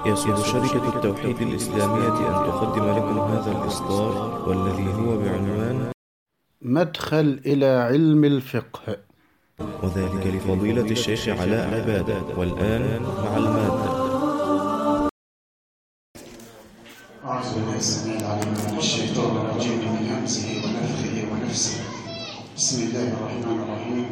يسر شركة التوحيد الإسلامية أن تقدم لكم هذا الإصدار والذي هو بعنوان مدخل إلى علم الفقه وذلك لفضيلة الشيخ علاء عبادة والآن مع المادة أعوذ بالله السميع العليم من الشيطان الرجيم من همزه ونفخه ونفسه بسم الله الرحمن الرحيم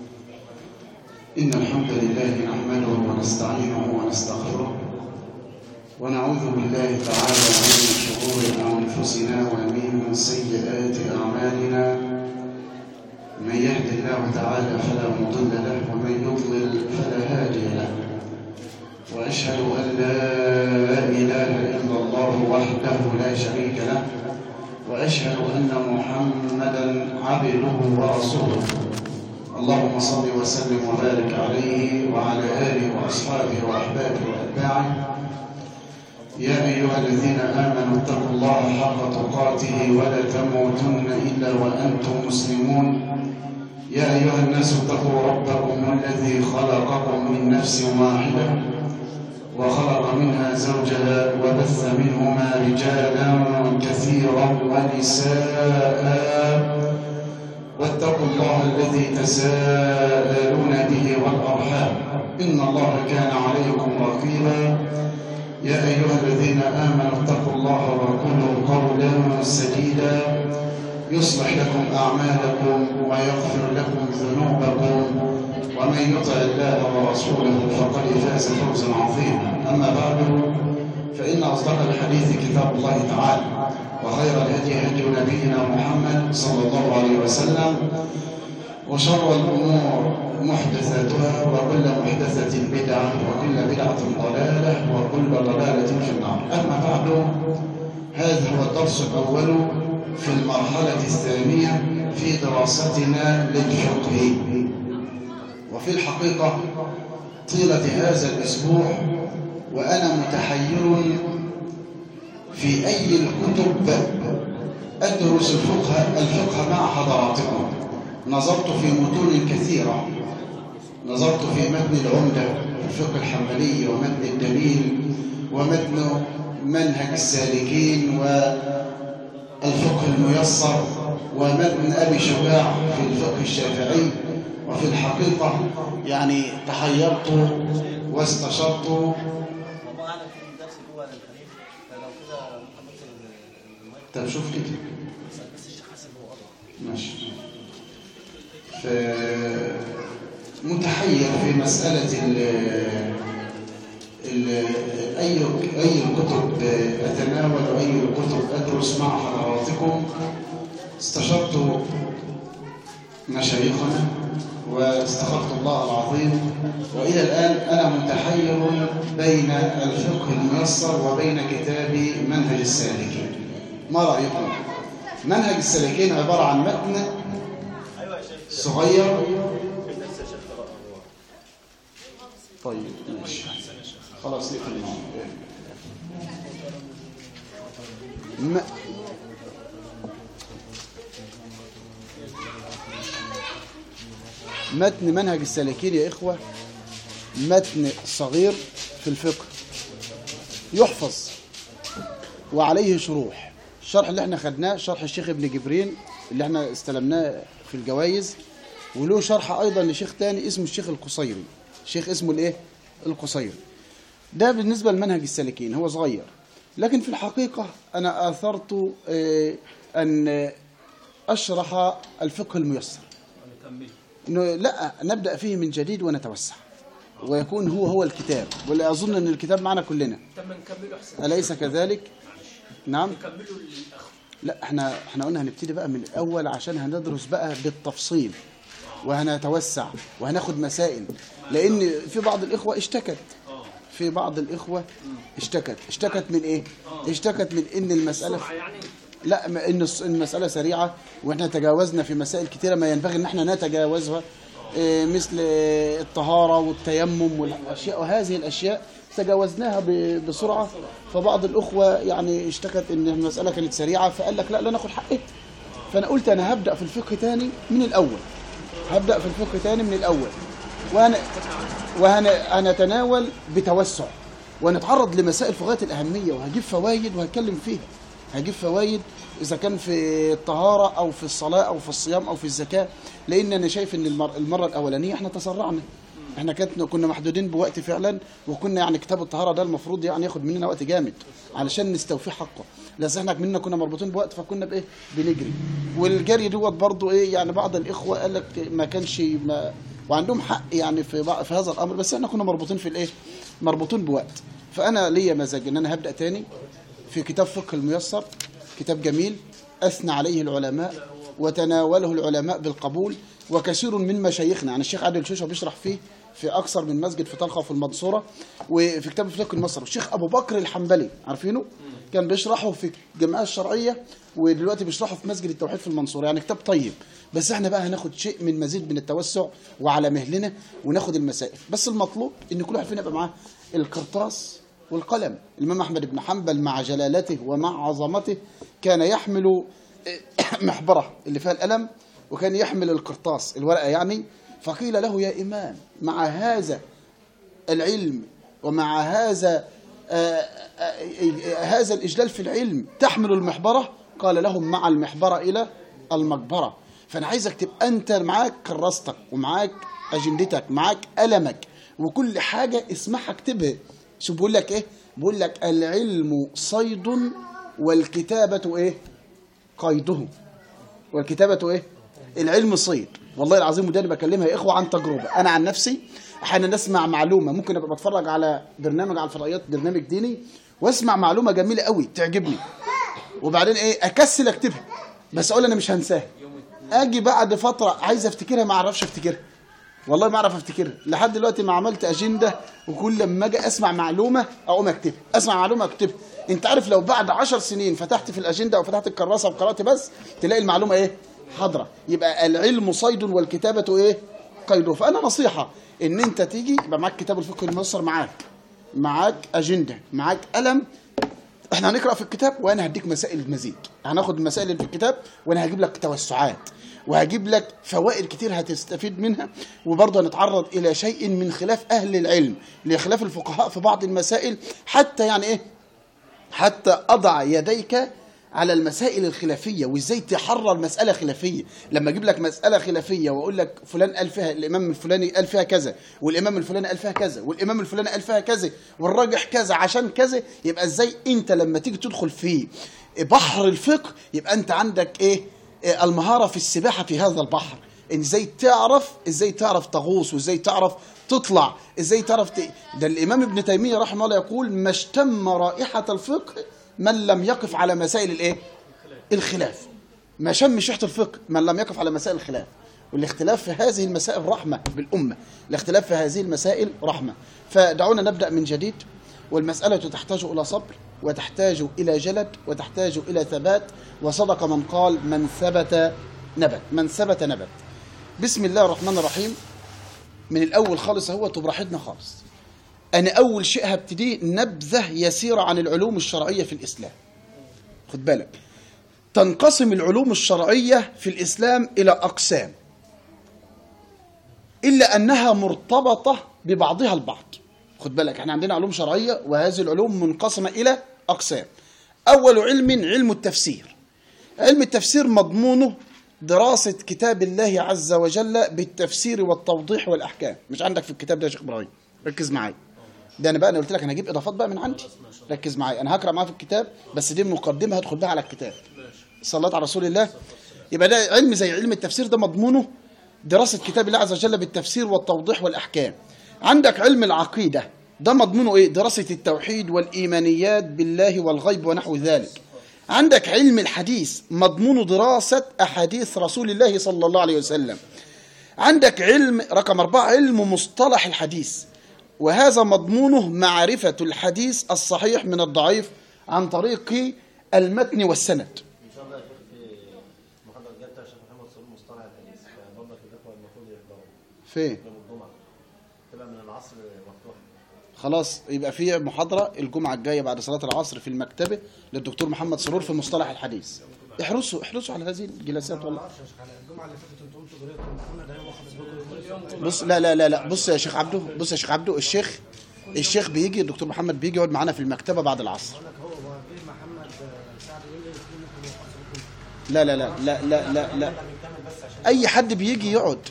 إن الحمد لله نحمده ونستعينه ونستغفره ونعوذ بالله تعالى من شرور أنفسنا ومن سيئات أعمالنا من يهد الله تعالى فلا مضل له ومن يضلل فلا هادي له وأشهد أن لا إله إلا الله وحده لا شريك له وأشهد أن محمدا عبده ورسوله اللهم صل وسلم وبارك عليه وعلى آله وأصحابه وأحبابه وأتباعه يا أيها الذين آمنوا اتقوا الله حق تقاته ولا تموتن إلا وأنتم مسلمون يا أيها الناس اتقوا ربكم الذي خلقكم من نفس واحدة وخلق منها زوجها وبث منهما رجالا كثيرا ونساء واتقوا الله الذي تساءلون به والأرحام إن الله كان عليكم رقيبا يا أيها الذين آمنوا اتقوا الله وقولوا قولا سديدا يصلح لكم أعمالكم ويغفر لكم ذنوبكم ومن يطع الله ورسوله فقد فاز فوزا عظيما أما بعد فإن أصدق الحديث كتاب الله تعالى وخير الهدي هدي نبينا محمد صلى الله عليه وسلم وشر الأمور محدثاتها وكل محدثة بدعة وكل بدعة ضلالة وكل ضلالة في النار أما بعد هذا هو الدرس الأول في المرحلة الثانية في دراستنا للفقه وفي الحقيقة طيلة هذا الأسبوع وأنا متحير في أي الكتب أدرس الفقه, الفقه مع حضراتكم نظرت في متون كثيرة نظرت في متن العمدة الفقه الحنبلي ومتن الدليل ومتن منهج السالكين والفقه الميسر ومتن أبي شجاع في الفقه الشافعي وفي الحقيقة يعني تحيرت واستشرت طب شوف كده ماشي متحير في مسألة ال ال أي أي الكتب أتناول وأي الكتب أدرس مع حضراتكم استشرت مشايخنا واستخرت الله العظيم وإلى الآن أنا متحير بين الفقه الميسر وبين كتاب منهج السالكين ما رأيكم؟ منهج السالكين عبارة عن متن صغير طيب ماشي خلاص نقفل ما متن منهج السالكين يا إخوة متن صغير في الفقه يحفظ وعليه شروح الشرح اللي احنا خدناه شرح الشيخ ابن جبرين اللي احنا استلمناه في الجوائز وله شرح ايضا لشيخ تاني اسمه الشيخ القصيري شيخ اسمه الايه القصيري ده بالنسبة لمنهج السالكين هو صغير لكن في الحقيقة انا اثرت اه ان اشرح الفقه الميسر انه لا نبدا فيه من جديد ونتوسع ويكون هو هو الكتاب ولا اظن ان الكتاب معنا كلنا طب ما نكمله احسن اليس كذلك نعم نكمله للاخ لا احنا احنا قلنا هنبتدي بقى من الاول عشان هندرس بقى بالتفصيل وهنتوسع وهناخد مسائل لان في بعض الاخوه اشتكت في بعض الاخوه اشتكت اشتكت من ايه اشتكت من ان المساله يعني لا ما- ان الص- المساله سريعه واحنا تجاوزنا في مسائل كثيره ما ينبغي ان احنا نتجاوزها إيه، مثل إيه، الطهاره والتيمم والاشياء وهذه الاشياء تجاوزناها ب- بسرعه فبعض الاخوه يعني اشتكت ان المساله كانت سريعه فقال لك لا لا ناخد حقه فانا قلت انا هبدا في الفقه تاني من الاول هبدا في الفقه تاني من الاول وهن وهنتناول بتوسع ونتعرض لمسائل في غايه الاهميه وهجيب فوائد وهتكلم فيها هجيب فوائد اذا كان في الطهاره او في الصلاه او في الصيام او في الزكاه لان انا شايف ان المر- المره الاولانيه احنا تسرعنا احنا كنا كنا محدودين بوقت فعلا وكنا يعني كتاب الطهاره ده المفروض يعني ياخد مننا وقت جامد علشان نستوفيه حقه لان احنا مننا كنا مربوطين بوقت فكنا بايه بنجري والجري دوت برضه ايه يعني بعض الاخوه قال لك ما كانش ما وعندهم حق يعني في بع- في هذا الامر بس احنا كنا مربوطين في الايه مربوطين بوقت فانا ليا مزاج ان انا هبدا تاني في كتاب فقه الميسر كتاب جميل اثنى عليه العلماء وتناوله العلماء بالقبول وكثير من مشايخنا يعني الشيخ عادل شوشه بيشرح فيه في اكثر من مسجد في طلخه وفي المنصوره وفي كتاب فقه المصر الشيخ ابو بكر الحنبلي عارفينه كان بيشرحه في الجمعيه الشرعيه ودلوقتي بيشرحه في مسجد التوحيد في المنصوره يعني كتاب طيب بس احنا بقى هناخد شيء من مزيد من التوسع وعلى مهلنا وناخد المسائل بس المطلوب ان كل واحد فينا يبقى معاه القرطاس والقلم الامام احمد بن حنبل مع جلالته ومع عظمته كان يحمل محبره اللي فيها القلم وكان يحمل القرطاس الورقه يعني فقيل له يا امام مع هذا العلم ومع هذا آه، آه، آه، هذا الإجلال في العلم تحمل المحبرة قال لهم مع المحبرة إلى المقبرة فأنا عايزك تبقى أنت معاك كراستك ومعاك أجندتك معاك قلمك وكل حاجة اسمها اكتبها شو بقول لك إيه بقول لك العلم صيد والكتابة إيه قيده والكتابة ايه العلم صيد والله العظيم وده اللي بكلمها يا اخوه عن تجربه انا عن نفسي احيانا اسمع معلومه ممكن ابقى بتفرج على برنامج على الفضائيات برنامج ديني واسمع معلومه جميله قوي تعجبني وبعدين ايه اكسل اكتبها بس اقول انا مش هنساها اجي بعد فتره عايز افتكرها ما اعرفش افتكرها والله ما اعرف افتكرها لحد دلوقتي ما عملت اجنده وكل لما اجي اسمع معلومه اقوم اكتبها اسمع معلومه اكتبها انت عارف لو بعد عشر سنين فتحت في الاجنده او فتحت الكراسه وقرات بس تلاقي المعلومه ايه حاضره يبقى العلم صيد والكتابه ايه قيده فانا نصيحه ان انت تيجي يبقى معاك كتاب الفقه الميسر معاك معاك اجنده معاك قلم احنا هنقرا في الكتاب وانا هديك مسائل المزيد هناخد المسائل اللي في الكتاب وانا هجيب لك توسعات وهجيب لك فوائد كتير هتستفيد منها وبرضه هنتعرض الى شيء من خلاف اهل العلم لخلاف الفقهاء في بعض المسائل حتى يعني ايه حتى اضع يديك على المسائل الخلافيه وازاي تحرر مساله خلافيه لما اجيب لك مساله خلافيه واقول لك فلان قال فيها الامام الفلاني قال فيها كذا والامام الفلاني قال فيها كذا والامام الفلاني قال فيها كذا والراجح كذا عشان كذا يبقى ازاي انت لما تيجي تدخل في بحر الفقه يبقى انت عندك ايه إيه المهاره في السباحه في هذا البحر إن ازاي تعرف ازاي تعرف تغوص وازاي تعرف تطلع ازاي تعرف ت... ده الامام ابن تيميه رحمه الله يقول ما اشتم رائحه الفقه من لم يقف على مسائل الايه الخلاف ما شمش ريحه الفقه من لم يقف على مسائل الخلاف والاختلاف في هذه المسائل رحمه بالامه الاختلاف في هذه المسائل رحمه فدعونا نبدا من جديد والمساله تحتاج الى صبر وتحتاج الى جلد وتحتاج الى ثبات وصدق من قال من ثبت نبت من ثبت نبت بسم الله الرحمن الرحيم من الاول خالص اهو براحتنا خالص انا اول شيء هبتديه نبذه يسيره عن العلوم الشرعيه في الاسلام خد بالك تنقسم العلوم الشرعيه في الاسلام الى اقسام الا انها مرتبطه ببعضها البعض خد بالك احنا عندنا علوم شرعيه وهذه العلوم منقسمه الى اقسام اول علم علم التفسير علم التفسير مضمونه دراسة كتاب الله عز وجل بالتفسير والتوضيح والأحكام مش عندك في الكتاب ده يا شيخ إبراهيم ركز معايا ده أنا بقى أنا قلت لك أنا هجيب إضافات بقى من عندي ركز معايا أنا هقرأ معاه في الكتاب بس دي مقدمة هدخل بها على الكتاب صلاة على رسول الله يبقى ده علم زي علم التفسير ده مضمونه دراسة كتاب الله عز وجل بالتفسير والتوضيح والأحكام عندك علم العقيدة ده مضمونه إيه دراسة التوحيد والإيمانيات بالله والغيب ونحو ذلك عندك علم الحديث مضمون دراسة أحاديث رسول الله صلى الله عليه وسلم عندك علم رقم أربعة علم مصطلح الحديث وهذا مضمونه معرفة الحديث الصحيح من الضعيف عن طريق المتن والسند ان شاء الله يا شيخ في المحاضره الجايه بتاع الشيخ محمد صليب مصطلح الحديث فبرضك الاخوه المفروض يحضروا فين يوم الجمعه تبقى من العصر مفتوحه خلاص يبقى في محاضرة الجمعة الجاية بعد صلاة العصر في المكتبة للدكتور محمد سرور في مصطلح الحديث احرصوا احرصوا على هذه الجلسات والله الجمعه اللي فاتت انتوا قلتوا طريقه محمد هي واخد بالكم بص لا لا لا لا بص يا شيخ عبده بص يا شيخ عبده الشيخ الشيخ بيجي الدكتور محمد بيجي يقعد معانا في المكتبه بعد العصر بقول لك هو هو جه محمد آه، سعد يقول لي في ممكن يوقف لا لا لا لا لا لا, لا. اي حد بيجي يقعد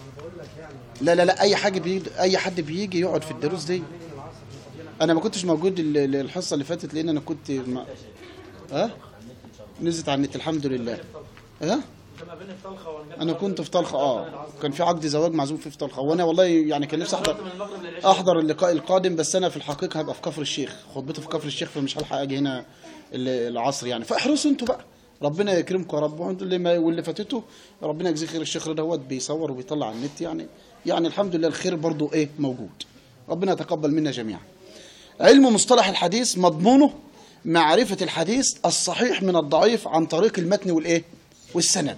لا لا لا اي حاجه بيجي اي حد بيجي يقعد في الدروس دي انا ما كنتش موجود ال- ال- الحصه اللي فاتت لان انا كنت ما... ها نزلت على النت الحمد لله ها انا كنت في طلخه اه كان في عقد زواج معزوم فيه في طلخه وانا والله يعني كان نفسي احضر احضر اللقاء القادم بس انا في الحقيقه هبقى في كفر الشيخ خطبتي في كفر الشيخ فمش هلحق اجي هنا ال- العصر يعني فاحرصوا انتوا بقى ربنا يكرمكم يا رب وانتوا اللي ما واللي فاتته ربنا يجزيه خير الشيخ رضا دوت بيصور وبيطلع على النت يعني يعني الحمد لله الخير برضو ايه موجود ربنا يتقبل منا جميعا علم مصطلح الحديث مضمونه معرفة الحديث الصحيح من الضعيف عن طريق المتن والايه والسند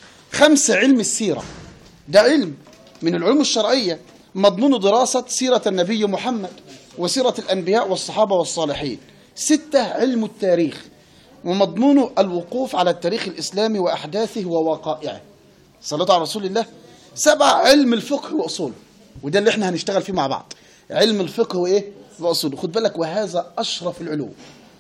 خمسة علم السيرة ده علم من العلوم الشرعية مضمون دراسة سيرة النبي محمد وسيرة الأنبياء والصحابة والصالحين ستة علم التاريخ ومضمونه الوقوف على التاريخ الإسلامي وأحداثه ووقائعه صلاة على رسول الله سبعة علم الفقه وأصوله وده اللي احنا هنشتغل فيه مع بعض علم الفقه وإيه وأصوله خد بالك وهذا أشرف العلوم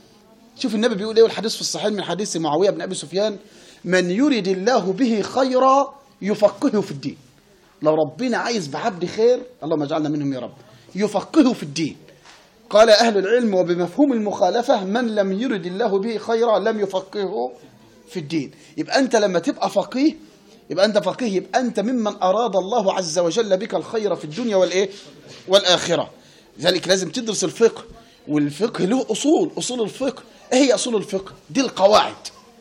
شوف النبي بيقول ايه والحديث في الصحيح من حديث معاويه بن ابي سفيان من يرد الله به خيرا يفقهه في الدين لو ربنا عايز بعبد خير اللهم اجعلنا منهم يا رب يفقهه في الدين قال اهل العلم وبمفهوم المخالفه من لم يرد الله به خيرا لم يفقهه في الدين يبقى انت لما تبقى فقيه يبقى انت فقيه يبقى انت ممن اراد الله عز وجل بك الخير في الدنيا والايه والاخره لذلك لازم تدرس الفقه والفقه له اصول اصول الفقه ايه هي اصول الفقه دي القواعد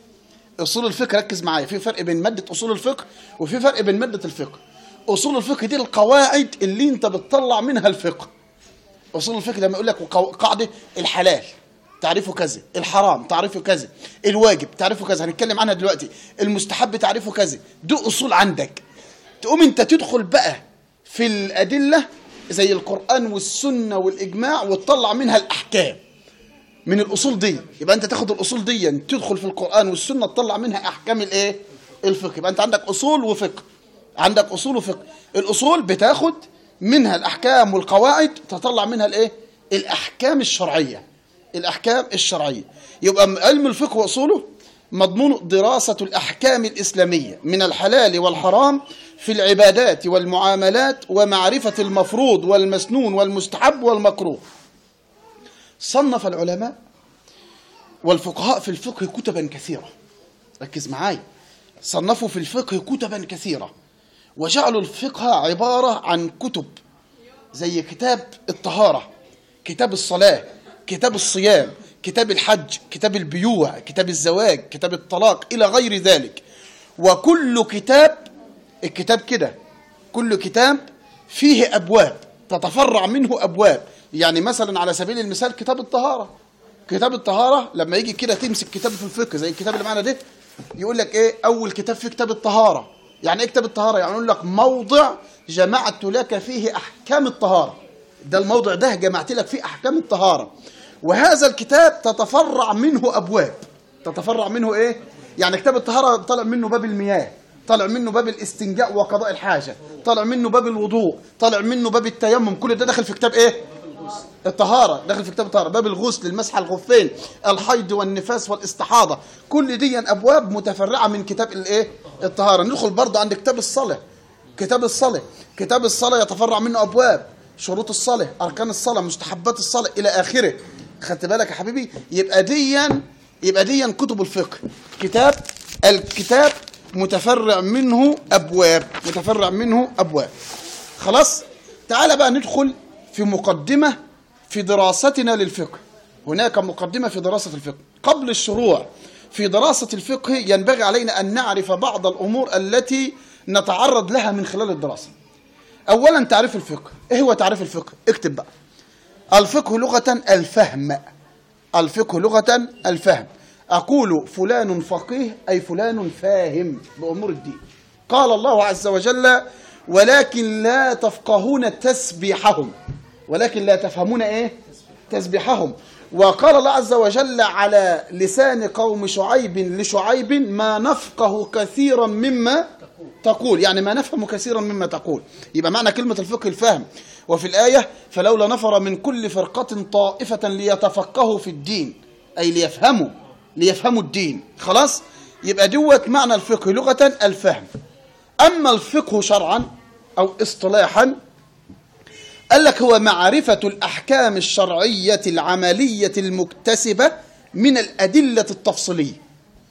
اصول الفقه ركز معايا في فرق بين ماده اصول الفقه وفي فرق بين ماده الفقه اصول الفقه دي القواعد اللي انت بتطلع منها الفقه اصول الفقه لما يقول لك وقو- قاعده الحلال تعريفه كذا الحرام تعريفه كذا الواجب تعريفه كذا هنتكلم عنها دلوقتي المستحب تعريفه كذا دي اصول عندك تقوم انت تدخل بقى في الادله زي القران والسنه والاجماع وتطلع منها الاحكام من الاصول دي يبقى انت تاخد الاصول دي تدخل في القران والسنه تطلع منها احكام الايه الفقه يبقى انت عندك اصول وفقه عندك اصول وفقه الاصول بتاخد منها الاحكام والقواعد تطلع منها الايه الاحكام الشرعيه الاحكام الشرعيه يبقى علم الفقه واصوله مضمون دراسه الاحكام الاسلاميه من الحلال والحرام في العبادات والمعاملات ومعرفه المفروض والمسنون والمستحب والمكروه صنف العلماء والفقهاء في الفقه كتبا كثيرة ركز معايا صنفوا في الفقه كتبا كثيرة وجعلوا الفقه عبارة عن كتب زي كتاب الطهارة كتاب الصلاة كتاب الصيام كتاب الحج كتاب البيوع كتاب الزواج كتاب الطلاق إلى غير ذلك وكل كتاب الكتاب كده كل كتاب فيه أبواب تتفرع منه أبواب يعني مثلا على سبيل المثال كتاب الطهارة كتاب الطهارة لما يجي كده تمسك كتاب في الفقه زي الكتاب اللي معانا ده يقول لك ايه أول كتاب فيه كتاب الطهارة يعني ايه كتاب الطهارة يعني يقول لك موضع جمعت لك فيه أحكام الطهارة ده الموضع ده جمعت لك فيه أحكام الطهارة وهذا الكتاب تتفرع منه أبواب تتفرع منه ايه يعني كتاب الطهارة طالع منه باب المياه طالع منه باب الاستنجاء وقضاء الحاجة طالع منه باب الوضوء طالع منه باب التيمم كل ده داخل في كتاب ايه الطهارة داخل في كتاب الطهارة باب الغسل المسح على الخفين الحيض والنفاس والاستحاضة كل دي أبواب متفرعة من كتاب الايه الطهارة ندخل برضه عند كتاب الصلاة كتاب الصلاة كتاب الصلاة يتفرع منه أبواب شروط الصلاة أركان الصلاة مستحبات الصلاة إلى آخره خدت بالك يا حبيبي يبقى ديا يبقى ديا كتب الفقه كتاب الكتاب متفرع منه أبواب متفرع منه أبواب خلاص تعال بقى ندخل في مقدمة في دراستنا للفقه هناك مقدمة في دراسة الفقه قبل الشروع في دراسة الفقه ينبغي علينا أن نعرف بعض الأمور التي نتعرض لها من خلال الدراسة أولا تعريف الفقه إيه هو تعريف الفقه اكتب بقى الفقه لغة الفهم الفقه لغة الفهم أقول فلان فقيه أي فلان فاهم بأمور الدين قال الله عز وجل ولكن لا تفقهون تسبيحهم ولكن لا تفهمون ايه تسبيحهم وقال الله عز وجل على لسان قوم شعيب لشعيب ما نفقه كثيرا مما تقول يعني ما نفهم كثيرا مما تقول يبقى معنى كلمة الفقه الفهم وفي الآية فلولا نفر من كل فرقة طائفة ليتفقهوا في الدين أي ليفهموا ليفهموا الدين خلاص يبقى دوت معنى الفقه لغة الفهم أما الفقه شرعا أو اصطلاحا قال لك هو معرفة الأحكام الشرعية العملية المكتسبة من الأدلة التفصيلية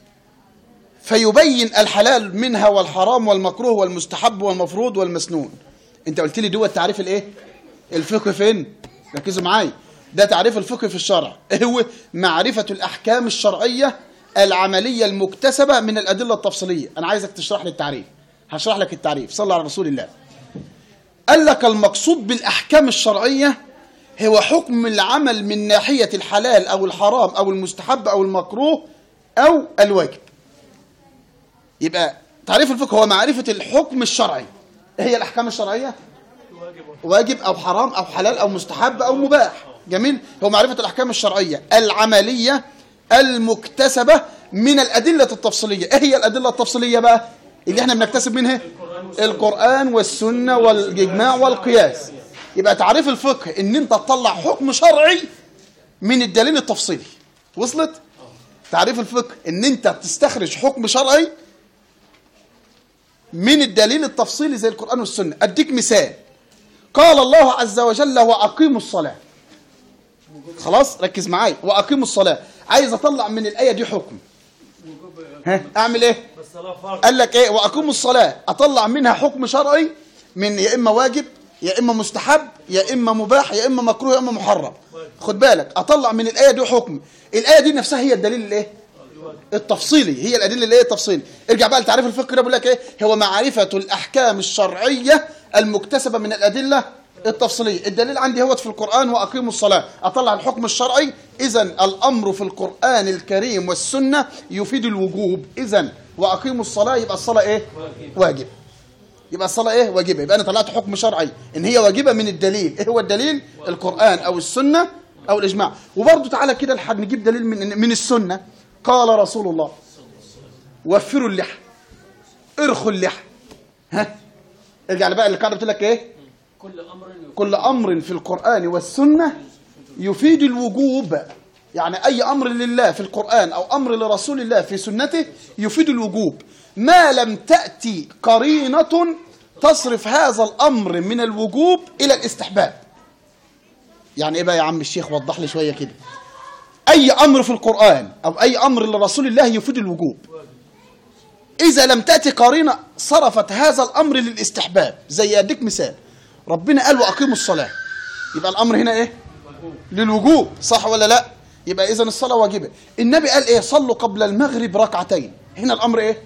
فيبين الحلال منها والحرام والمكروه والمستحب والمفروض والمسنون انت قلت لي دوت تعريف الايه الفقه فين ركزوا معايا ده تعريف الفقه في الشرع ايه هو معرفة الأحكام الشرعية العملية المكتسبة من الأدلة التفصيلية أنا عايزك تشرح لي التعريف هشرح لك التعريف صلى على رسول الله قال لك المقصود بالأحكام الشرعية هو حكم العمل من ناحية الحلال أو الحرام أو المستحب أو المكروه أو الواجب يبقى تعريف الفقه هو معرفة الحكم الشرعي إيه هي الأحكام الشرعية واجب أو حرام أو حلال أو مستحب أو مباح جميل هو معرفة الأحكام الشرعية العملية المكتسبة من الأدلة التفصيلية إيه هي الأدلة التفصيلية بقى اللي احنا بنكتسب منها القرآن والسنة والإجماع والقياس يبقى تعريف الفقه ان انت تطلع حكم شرعي من الدليل التفصيلي وصلت تعريف الفقه ان انت تستخرج حكم شرعي من الدليل التفصيلي زي القرآن والسنة اديك مثال قال الله عز وجل واقيموا الصلاة خلاص ركز معايا واقيموا الصلاة عايز اطلع من الآية دي حكم ها اعمل ايه قال لك ايه واقيموا الصلاه اطلع منها حكم شرعي من يا اما واجب يا اما مستحب يا اما مباح يا اما مكروه يا اما محرم خد بالك اطلع من الايه دي حكم الايه دي نفسها هي الدليل الايه التفصيلي هي الادله اللي هي التفصيلي ارجع بقى لتعريف الفقه ده بيقول لك ايه هو معرفه الاحكام الشرعيه المكتسبه من الادله التفصيليه الدليل عندي هو في القران واقيموا الصلاه اطلع الحكم الشرعي اذا الامر في القران الكريم والسنه يفيد الوجوب اذا واقيموا الصلاه يبقى الصلاه ايه واجب يبقى الصلاه ايه واجبه يبقى انا طلعت حكم شرعي ان هي واجبه من الدليل ايه هو الدليل القران او السنه او الاجماع وبرضه تعالى كده لحد نجيب دليل من من السنه قال رسول الله وفروا اللحى ارخوا اللحى ها ارجع بقى القاعده بتقول لك ايه كل امر في القران والسنه يفيد الوجوب يعني اي امر لله في القران او امر لرسول الله في سنته يفيد الوجوب ما لم تاتي قرينه تصرف هذا الامر من الوجوب الى الاستحباب يعني ايه بقى يا عم الشيخ وضح لي شويه كده اي امر في القران او اي امر لرسول الله يفيد الوجوب اذا لم تاتي قرينه صرفت هذا الامر للاستحباب زي اديك مثال ربنا قال واقيموا الصلاه يبقى الامر هنا ايه للوجوب صح ولا لا يبقى اذا الصلاه واجبه النبي قال ايه صلوا قبل المغرب ركعتين هنا الامر ايه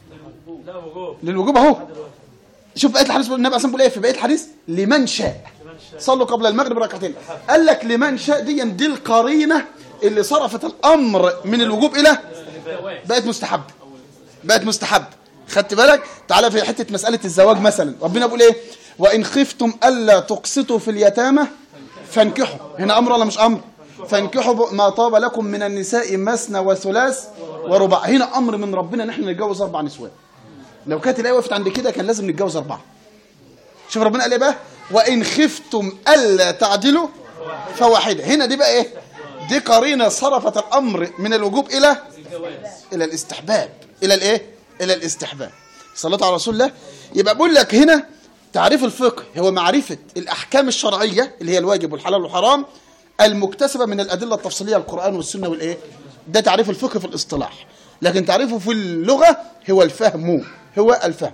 للوجوب اهو شوف بقيه الحديث النبي عليه بيقول ايه في بقيه الحديث لمن شاء صلوا قبل المغرب ركعتين قال لك لمن شاء دي دي القرينه اللي صرفت الامر من الوجوب الى بقت مستحب بقت مستحب خدت بالك تعالى في حته مساله الزواج مثلا ربنا بيقول ايه وان خفتم الا تقسطوا في اليتامى فانكحوا هنا امر ولا مش امر فانكحوا ما طاب لكم من النساء مثنى وثلاث ورباع هنا امر من ربنا ان احنا نتجوز اربع نسوان لو كانت الايه وقفت عند كده كان لازم نتجوز اربعه شوف ربنا قال ايه بقى وان خفتم الا تعدلوا فواحده هنا دي بقى ايه دي قرينه صرفت الامر من الوجوب الى الى الاستحباب الى الايه الى الاستحباب صلاه على رسول الله يبقى بقول لك هنا تعريف الفقه هو معرفه الاحكام الشرعيه اللي هي الواجب والحلال والحرام المكتسبه من الادله التفصيليه القران والسنه والايه ده تعريف الفقه في الاصطلاح لكن تعريفه في اللغه هو الفهم هو الفهم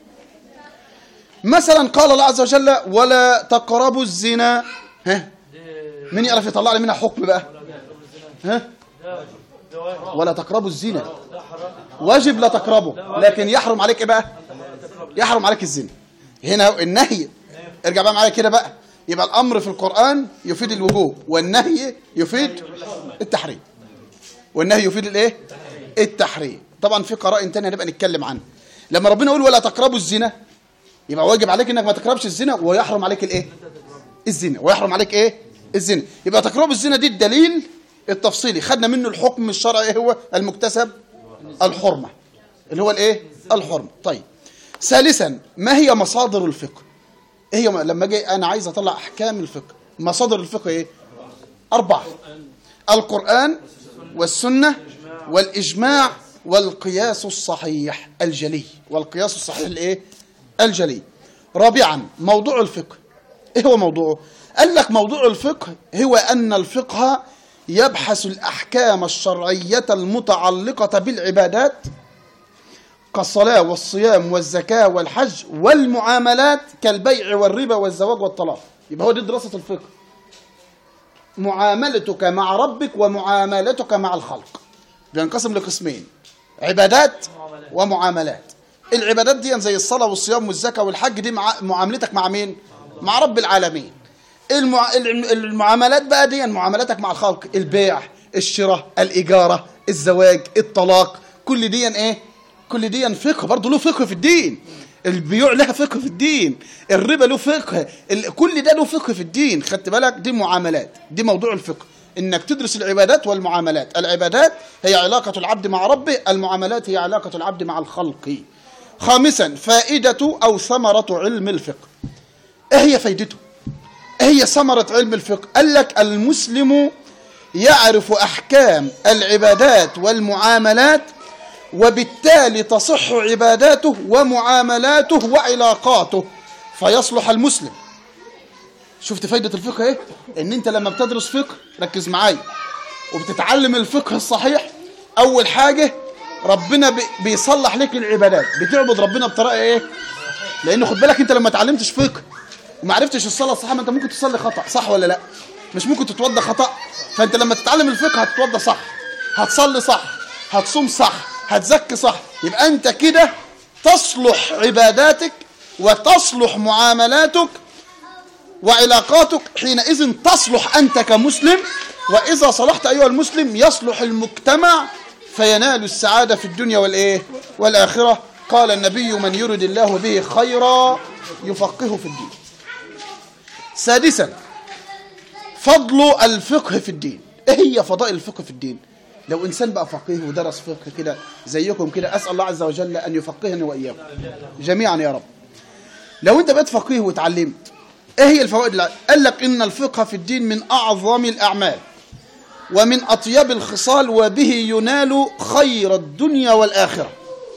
مثلا قال الله عز وجل ولا تقربوا الزنا ها مين يعرف يطلع لي منها حكم بقى ها ولا تقربوا الزنا واجب لا تقربوا لكن يحرم عليك ايه بقى يحرم عليك الزنا هنا النهي ارجع بقى معايا كده بقى يبقى الامر في القران يفيد الوجوب والنهي يفيد التحريم والنهي يفيد الايه التحريم طبعا في قرائن تانية هنبقى نتكلم عنها لما ربنا يقول ولا تقربوا الزنا يبقى واجب عليك انك ما تقربش الزنا ويحرم عليك الايه الزنا ويحرم عليك ايه الزنا يبقى تقرب الزنا دي الدليل التفصيلي خدنا منه الحكم الشرعي ايه هو المكتسب الحرمه اللي هو الايه الحرمه طيب ثالثا ما هي مصادر الفقه ايه هي لما اجي انا عايز اطلع احكام الفقه مصادر الفقه ايه اربعه القران والسنه والاجماع والقياس الصحيح الجلي والقياس الصحيح الايه الجلي رابعا موضوع الفقه ايه هو موضوعه قال لك موضوع الفقه هو ان الفقه يبحث الاحكام الشرعيه المتعلقه بالعبادات كالصلاة والصيام والزكاة والحج والمعاملات كالبيع والربا والزواج والطلاق يبقى هو دي دراسة الفقه معاملتك مع ربك ومعاملتك مع الخلق بينقسم لقسمين عبادات ومعاملات العبادات دي زي الصلاة والصيام والزكاة والحج دي مع معاملتك مع مين مع رب العالمين المع... الم- المعاملات بقى دي معاملاتك مع الخلق البيع الشراء الإجارة الزواج الطلاق كل دي ايه كل دي فقه برضه له فقه في الدين البيوع لها فقه في الدين الربا له فقه ال... كل ده له فقه في الدين خدت بالك دي معاملات دي موضوع الفقه انك تدرس العبادات والمعاملات العبادات هي علاقة العبد مع ربه المعاملات هي علاقة العبد مع الخلق خامسا فائدة أو ثمرة علم الفقه ايه هي فايدته ايه هي ثمرة علم الفقه قال لك المسلم يعرف أحكام العبادات والمعاملات وبالتالي تصح عباداته ومعاملاته وعلاقاته فيصلح المسلم شفت فايدة الفقه ايه ان انت لما بتدرس فقه ركز معايا وبتتعلم الفقه الصحيح اول حاجة ربنا بي- بيصلح لك العبادات بتعبد ربنا بطريقة ايه لان خد بالك انت لما اتعلمتش فقه وما عرفتش الصلاه الصح ما انت ممكن تصلي خطا صح ولا لا مش ممكن تتوضى خطا فانت لما تتعلم الفقه هتتوضى صح هتصلي صح هتصوم صح هتزكي صح يبقى انت كده تصلح عباداتك وتصلح معاملاتك وعلاقاتك حينئذ تصلح أنت كمسلم وإذا صلحت أيها المسلم يصلح المجتمع فينال السعادة في الدنيا والإيه والآخرة قال النبي من يرد الله به خيرا يفقهه في الدين سادسا فضل الفقه في الدين ايه هي فضائل الفقه في الدين لو انسان بقى فقيه ودرس فقه كده زيكم كده اسال الله عز وجل ان يفقهني واياكم جميعا يا رب لو انت بقيت فقيه وتعلمت ايه هي الفوائد اللي قال لك ان الفقه في الدين من اعظم الاعمال ومن اطيب الخصال وبه ينال خير الدنيا والاخره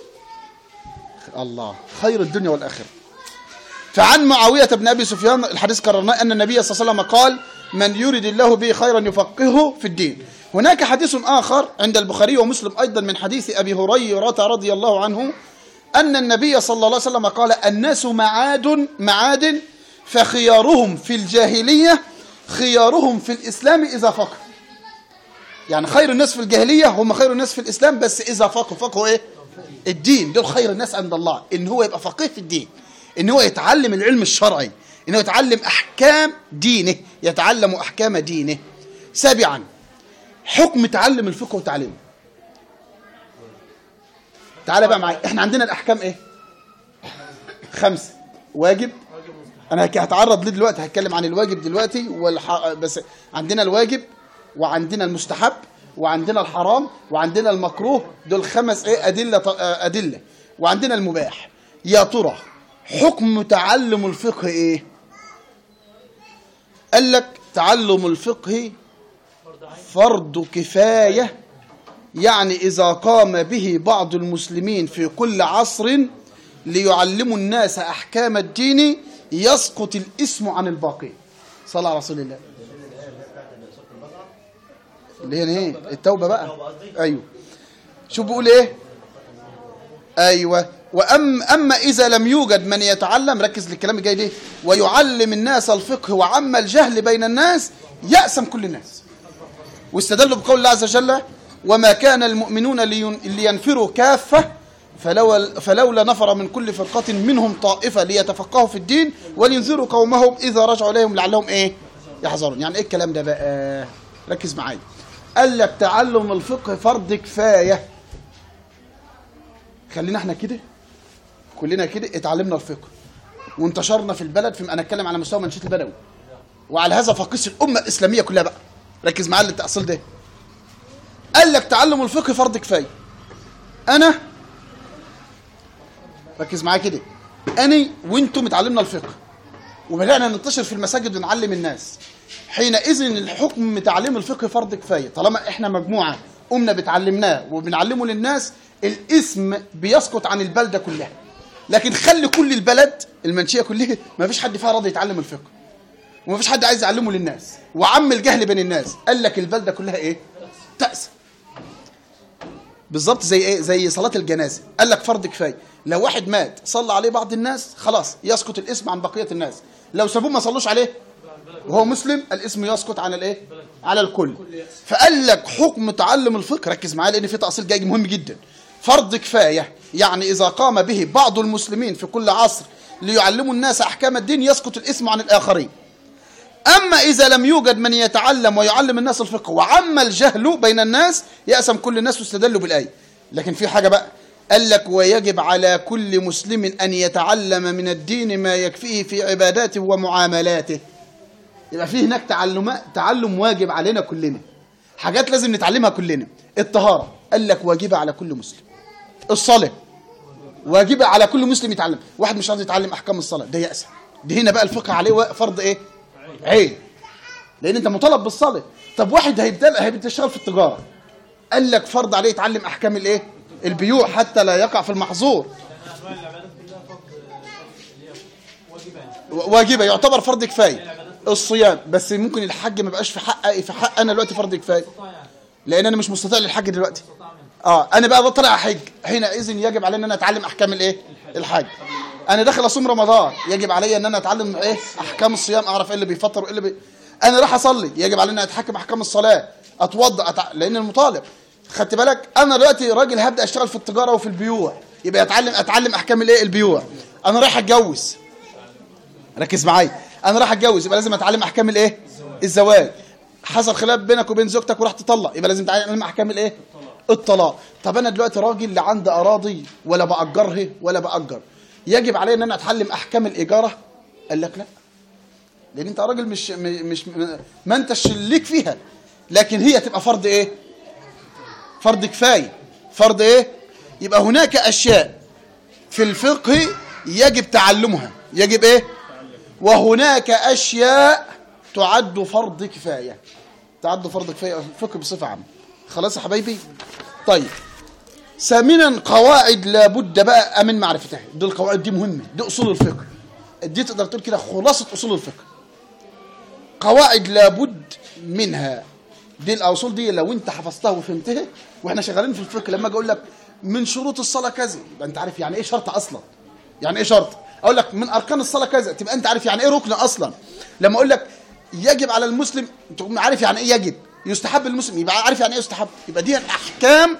الله خير الدنيا والاخره فعن معاوية بن أبي سفيان الحديث كررناه أن النبي صلى الله عليه وسلم قال من يرد الله به خيرا يفقهه في الدين هناك حديث آخر عند البخاري ومسلم أيضا من حديث أبي هريرة رضي الله عنه أن النبي صلى الله عليه وسلم قال الناس معاد معاد فخيارهم في الجاهلية خيارهم في الإسلام إذا فقه يعني خير الناس في الجاهلية هم خير الناس في الإسلام بس إذا فقه فقه إيه الدين دول خير الناس عند الله إن هو يبقى فقيه في الدين إن هو يتعلم العلم الشرعي إن هو يتعلم أحكام دينه يتعلم أحكام دينه سابعا حكم تعلم الفقه وتعليمه تعالى بقى معايا احنا عندنا الأحكام إيه خمسة واجب انا هك- هتعرض ليه دلوقتي هتكلم عن الواجب دلوقتي والح... بس عندنا الواجب وعندنا المستحب وعندنا الحرام وعندنا المكروه دول خمس ايه ادله ط- آه، ادله وعندنا المباح يا ترى حكم تعلم الفقه ايه قال لك تعلم الفقه فرض كفايه يعني إذا قام به بعض المسلمين في كل عصر ليعلموا الناس أحكام الدين يسقط الاسم عن الباقي صلى على رسول الله اللي هي ايه التوبة بقى أيوه شو بيقول ايه أيوه وأم أما إذا لم يوجد من يتعلم ركز للكلام الجاي ده ويعلم الناس الفقه وعم الجهل بين الناس يأسم كل الناس واستدلوا بقول الله عز وجل وما كان المؤمنون لين- لينفروا كافة فلو فلولا نفر من كل فرقة منهم طائفة ليتفقهوا في الدين ولينذروا قومهم إذا رجعوا إليهم لعلهم إيه يحذرون يعني إيه الكلام ده بقى ركز معايا قال لك تعلم الفقه فرض كفاية خلينا احنا كده كلنا كده اتعلمنا الفقه وانتشرنا في البلد في انا اتكلم على مستوى منشيه البدوي وعلى هذا فقيس الامه الاسلاميه كلها بقى ركز معايا التاصيل ده قال لك تعلم الفقه فرض كفايه انا ركز معايا كده انا وانتم اتعلمنا الفقه وبدانا ننتشر في المساجد ونعلم الناس حينئذ الحكم تعليم الفقه فرض كفايه طالما احنا مجموعه قمنا بتعلمناه وبنعلمه للناس الاسم بيسقط عن البلده كلها لكن خلي كل البلد المنشيه كلها ما فيش حد فيها راضي يتعلم الفقه وما فيش حد عايز يعلمه للناس وعم الجهل بين الناس قال لك البلده كلها ايه تأسف بالظبط زي ايه زي صلاه الجنازه قال لك فرض كفايه لو واحد مات صلى عليه بعض الناس خلاص يسقط الاسم عن بقيه الناس لو سابوه ما صلوش عليه وهو مسلم الاسم يسقط عن الايه على الكل فقال لك حكم تعلم الفقه ركز معايا لان في تاصيل جاي مهم جدا فرض كفايه يعني اذا قام به بعض المسلمين في كل عصر ليعلموا الناس احكام الدين يسقط الاسم عن الاخرين أما إذا لم يوجد من يتعلم ويعلم الناس الفقه وعم الجهل بين الناس يأسم كل الناس واستدلوا بالآية لكن في حاجة بقى قال لك ويجب على كل مسلم أن يتعلم من الدين ما يكفيه في عباداته ومعاملاته يبقى في هناك تعلم تعلم واجب علينا كلنا حاجات لازم نتعلمها كلنا الطهارة قال لك واجبة على كل مسلم الصلاة واجبة على كل مسلم يتعلم واحد مش عايز يتعلم أحكام الصلاة ده يأسم دي هنا بقى الفقه عليه فرض إيه عين لان انت مطالب بالصلاه طب واحد هيبدا هيبدا يشتغل في التجاره قال لك فرض عليه يتعلم احكام الايه البيوع حتى لا يقع في المحظور و- واجبه يعتبر فرض كفايه الصيام بس ممكن الحج ما بقاش في حق في حق انا دلوقتي فرض كفايه لان انا مش مستطيع للحج دلوقتي اه انا بقى بطلع احج حينئذ يجب علي ان انا اتعلم احكام الايه الحج انا داخل اصوم رمضان يجب علي ان انا اتعلم ايه احكام الصيام اعرف ايه اللي بيفطر وايه اللي بي... انا راح اصلي يجب علي ان اتحكم احكام الصلاه اتوضا أتع... لان المطالب خدت بالك انا دلوقتي راجل هبدا اشتغل في التجاره وفي البيوع يبقى اتعلم اتعلم احكام الايه البيوع انا رايح اتجوز ركز معايا انا رايح اتجوز يبقى لازم اتعلم احكام الايه الزواج حصل خلاف بينك وبين زوجتك ورحت تطلق يبقى لازم تتعلم احكام الايه الطلاق طب انا دلوقتي راجل لا عندي اراضي ولا باجرها ولا باجر يجب علي ان انا اتعلم احكام الاجاره قال لك لا لان انت راجل مش م- مش ما انتش ليك فيها لكن هي تبقى فرض ايه فرض كفايه فرض ايه يبقى هناك اشياء في الفقه يجب تعلمها يجب ايه وهناك اشياء تعد فرض كفايه تعد فرض كفايه في الفقه بصفه عامه خلاص يا حبايبي طيب ثامنا قواعد لابد بقى من معرفتها دي القواعد دي مهمه دي اصول الفقه دي تقدر تقول كده خلاصه اصول الفقه قواعد لابد منها دي الاصول دي لو انت حفظتها وفهمتها واحنا شغالين في الفقه لما اجي اقول لك من شروط الصلاه كذا يبقى انت عارف يعني ايه شرط اصلا يعني ايه شرط اقول لك من اركان الصلاه كذا تبقى انت عارف يعني ايه ركن اصلا لما اقول لك يجب على المسلم تقوم عارف يعني ايه يجب يستحب المسلم يبقى عارف يعني ايه يستحب يبقى دي الاحكام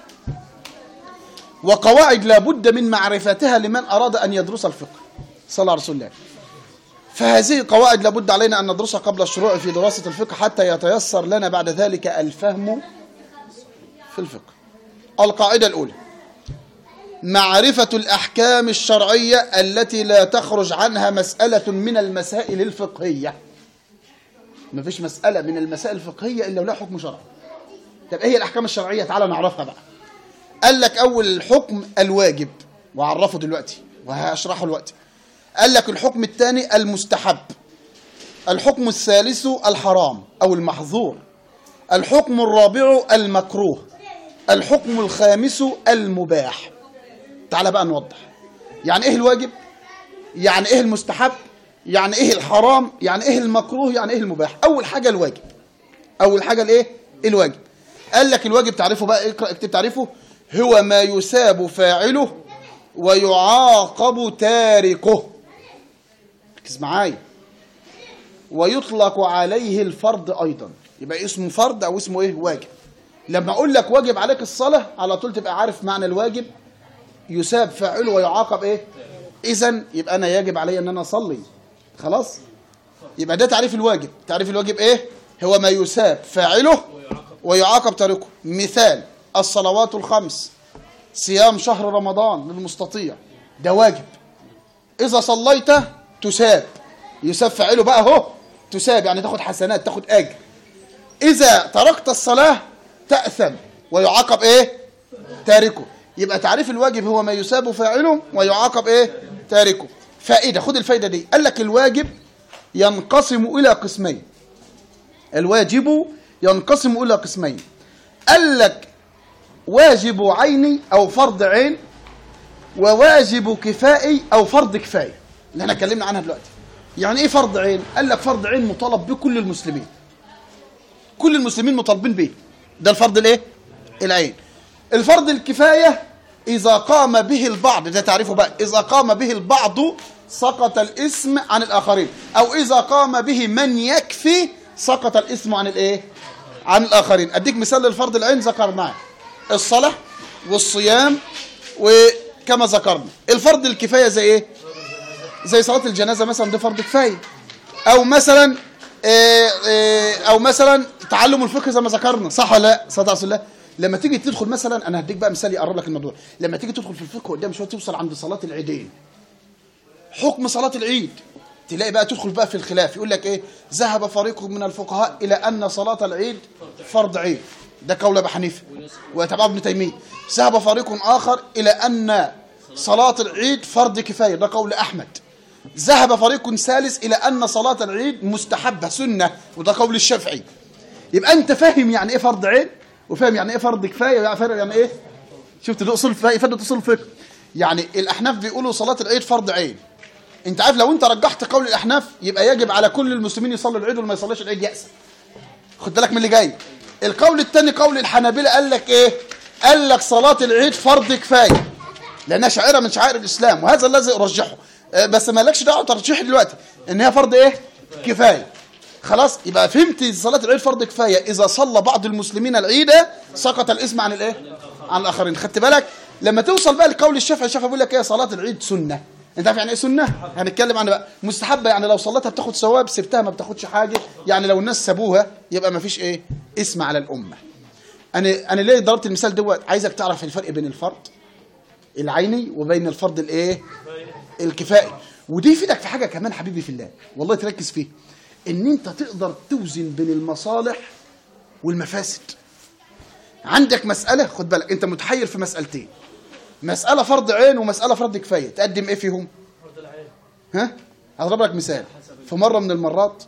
وقواعد لابد من معرفتها لمن اراد ان يدرس الفقه صلى على رسول الله فهذه قواعد لابد علينا ان ندرسها قبل الشروع في دراسه الفقه حتى يتيسر لنا بعد ذلك الفهم في الفقه القاعده الاولى معرفة الأحكام الشرعية التي لا تخرج عنها مسألة من المسائل الفقهية ما فيش مسألة من المسائل الفقهية إلا ولها حكم شرعي طب إيه هي الأحكام الشرعية تعالى نعرفها بقى قال لك أول الحكم الواجب وعرفه دلوقتي وهشرحه دلوقتي قال لك الحكم الثاني المستحب الحكم الثالث الحرام أو المحظور الحكم الرابع المكروه الحكم الخامس المباح تعالى بقى نوضح يعني ايه الواجب يعني ايه المستحب يعني ايه الحرام يعني ايه المكروه يعني ايه المباح اول حاجه الواجب اول حاجه الايه الواجب قال لك الواجب تعرفه بقى اقرا اكتب تعرفه هو ما يساب فاعله ويعاقب تاركه ركز معايا ويطلق عليه الفرض ايضا يبقى اسمه فرض او اسمه ايه واجب لما اقول لك واجب عليك الصلاه على طول تبقى عارف معنى الواجب يساب فاعله ويعاقب ايه اذا يبقى انا يجب علي ان انا اصلي خلاص يبقى ده تعريف الواجب تعريف الواجب ايه هو ما يساب فاعله ويعاقب تاركه مثال الصلوات الخمس صيام شهر رمضان للمستطيع ده واجب اذا صليت تساب يساب فاعله بقى اهو تساب يعني تاخد حسنات تاخد اجر اذا تركت الصلاه تاثم ويعاقب ايه تاركه يبقى تعريف الواجب هو ما يساب فاعله ويعاقب ايه تاركه فائده خد الفايده دي قال لك الواجب ينقسم إلى قسمين الواجب ينقسم إلى قسمين قال لك واجب عيني أو فرض عين وواجب كفائي أو فرض كفاية اللي احنا اتكلمنا عنها دلوقتي يعني ايه فرض عين قال لك فرض عين مطالب به كل المسلمين كل المسلمين مطالبين به ده الفرض الايه العين الفرض الكفاية إذا قام به البعض ده تعرفه بقى إذا قام به البعض سقط الاسم عن الآخرين أو إذا قام به من يكفي سقط الاسم عن الإيه عن الآخرين أديك مثال للفرض العين ذكرناه الصلاة والصيام وكما ذكرنا الفرض الكفاية زي إيه زي صلاة الجنازة مثلا ده فرض كفاية أو مثلا آه، آه، أو مثلا تعلم الفقه زي ما ذكرنا صح ولا لا صلى الله عليه وسلم لما تيجي تدخل مثلا أنا هديك بقى مثال يقرب لك الموضوع لما تيجي تدخل في الفقه قدام شوية توصل عند صلاة العيدين حكم صلاة العيد تلاقي بقى تدخل بقى في الخلاف يقول لك ايه ذهب فريق من الفقهاء الى ان صلاة العيد فرض عين ده قول ابي حنيفه وتبع ابن تيميه ذهب فريق اخر الى ان صلاة العيد فرض كفايه ده قول احمد ذهب فريق ثالث الى ان صلاة العيد مستحبه سنه وده قول الشافعي يبقى انت فاهم يعني ايه فرض عين وفاهم يعني ايه فرض كفايه وفاهم يعني ايه شفت الاصول فائده اصول الفقه يعني الاحناف بيقولوا صلاه العيد فرض عين انت عارف لو انت رجحت قول الاحناف يبقى يجب على كل المسلمين يصلوا العيد واللي ما يصليش العيد يأسى خد بالك من اللي جاي القول الثاني قول الحنابلة قال لك ايه قال لك صلاة العيد فرض كفاية لانها شعيرة من شعائر الاسلام وهذا الذي ارجحه اه، بس مالكش دعوه ترجيح دلوقتي ان هي فرض ايه كفاية خلاص يبقى فهمت صلاة العيد فرض كفاية اذا صلى بعض المسلمين العيد سقط الاسم عن الايه عن الاخرين خدت بالك لما توصل بقى لقول الشافعي الشافعي بيقول لك ايه صلاة العيد سنة انت عارف يعني ايه سنه هنتكلم عنها بقى مستحبه يعني لو صليتها بتاخد ثواب سبتها ما بتاخدش حاجه يعني لو الناس سابوها يبقى ما فيش ايه اسم على الامه انا انا ليه ضربت المثال دوت عايزك تعرف الفرق بين الفرض العيني وبين الفرض الايه الكفائي ودي يفيدك في حاجه كمان حبيبي في الله والله تركز فيه ان انت تقدر توزن بين المصالح والمفاسد عندك مساله خد بالك انت متحير في مسالتين مسألة فرض عين ومسألة فرض كفاية تقدم ايه فيهم فرض العين ها هضرب لك مثال في مرة من المرات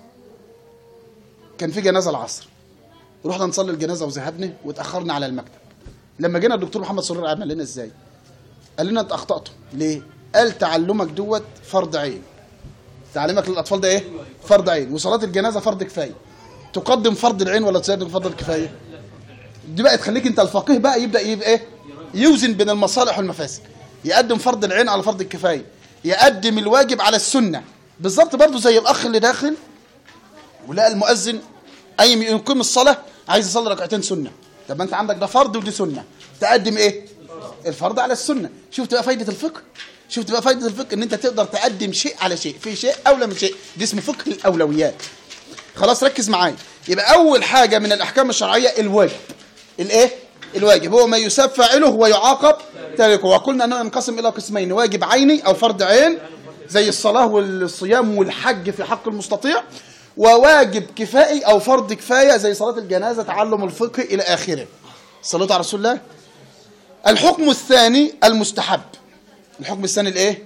كان في جنازة العصر رحنا نصلي الجنازة وذهبنا واتأخرنا على المكتب لما جينا الدكتور محمد سرور عمل لنا ازاي قال لنا انت اخطأتم ليه قال تعلمك دوت فرض عين تعليمك للأطفال ده ايه فرض عين وصلاة الجنازة فرض كفاية تقدم فرض العين ولا تقدم فرض الكفاية دي بقى تخليك انت الفقيه بقى يبدأ يبقى ايه يوزن بين المصالح والمفاسد يقدم فرض العين على فرض الكفاية يقدم الواجب على السنة بالظبط برضه زي الأخ اللي داخل ولقى المؤذن أي يقيم الصلاة عايز يصلي ركعتين سنة طب ما أنت عندك ده فرض ودي سنة تقدم إيه؟ الفرض على السنة شفت بقى فايدة الفقه شفت بقى فايدة الفقه إن أنت تقدر تقدم شيء على شيء في شيء أولى من شيء دي اسمه فقه الأولويات خلاص ركز معايا يبقى أول حاجة من الأحكام الشرعية الواجب الإيه؟ الواجب هو ما يساب فاعله ويعاقب تاركه وقلنا انه ينقسم الى قسمين واجب عيني او فرض عين زي الصلاه والصيام والحج في حق المستطيع وواجب كفائي او فرض كفايه زي صلاه الجنازه تعلم الفقه الى اخره صلاه على رسول الله الحكم الثاني المستحب الحكم الثاني الايه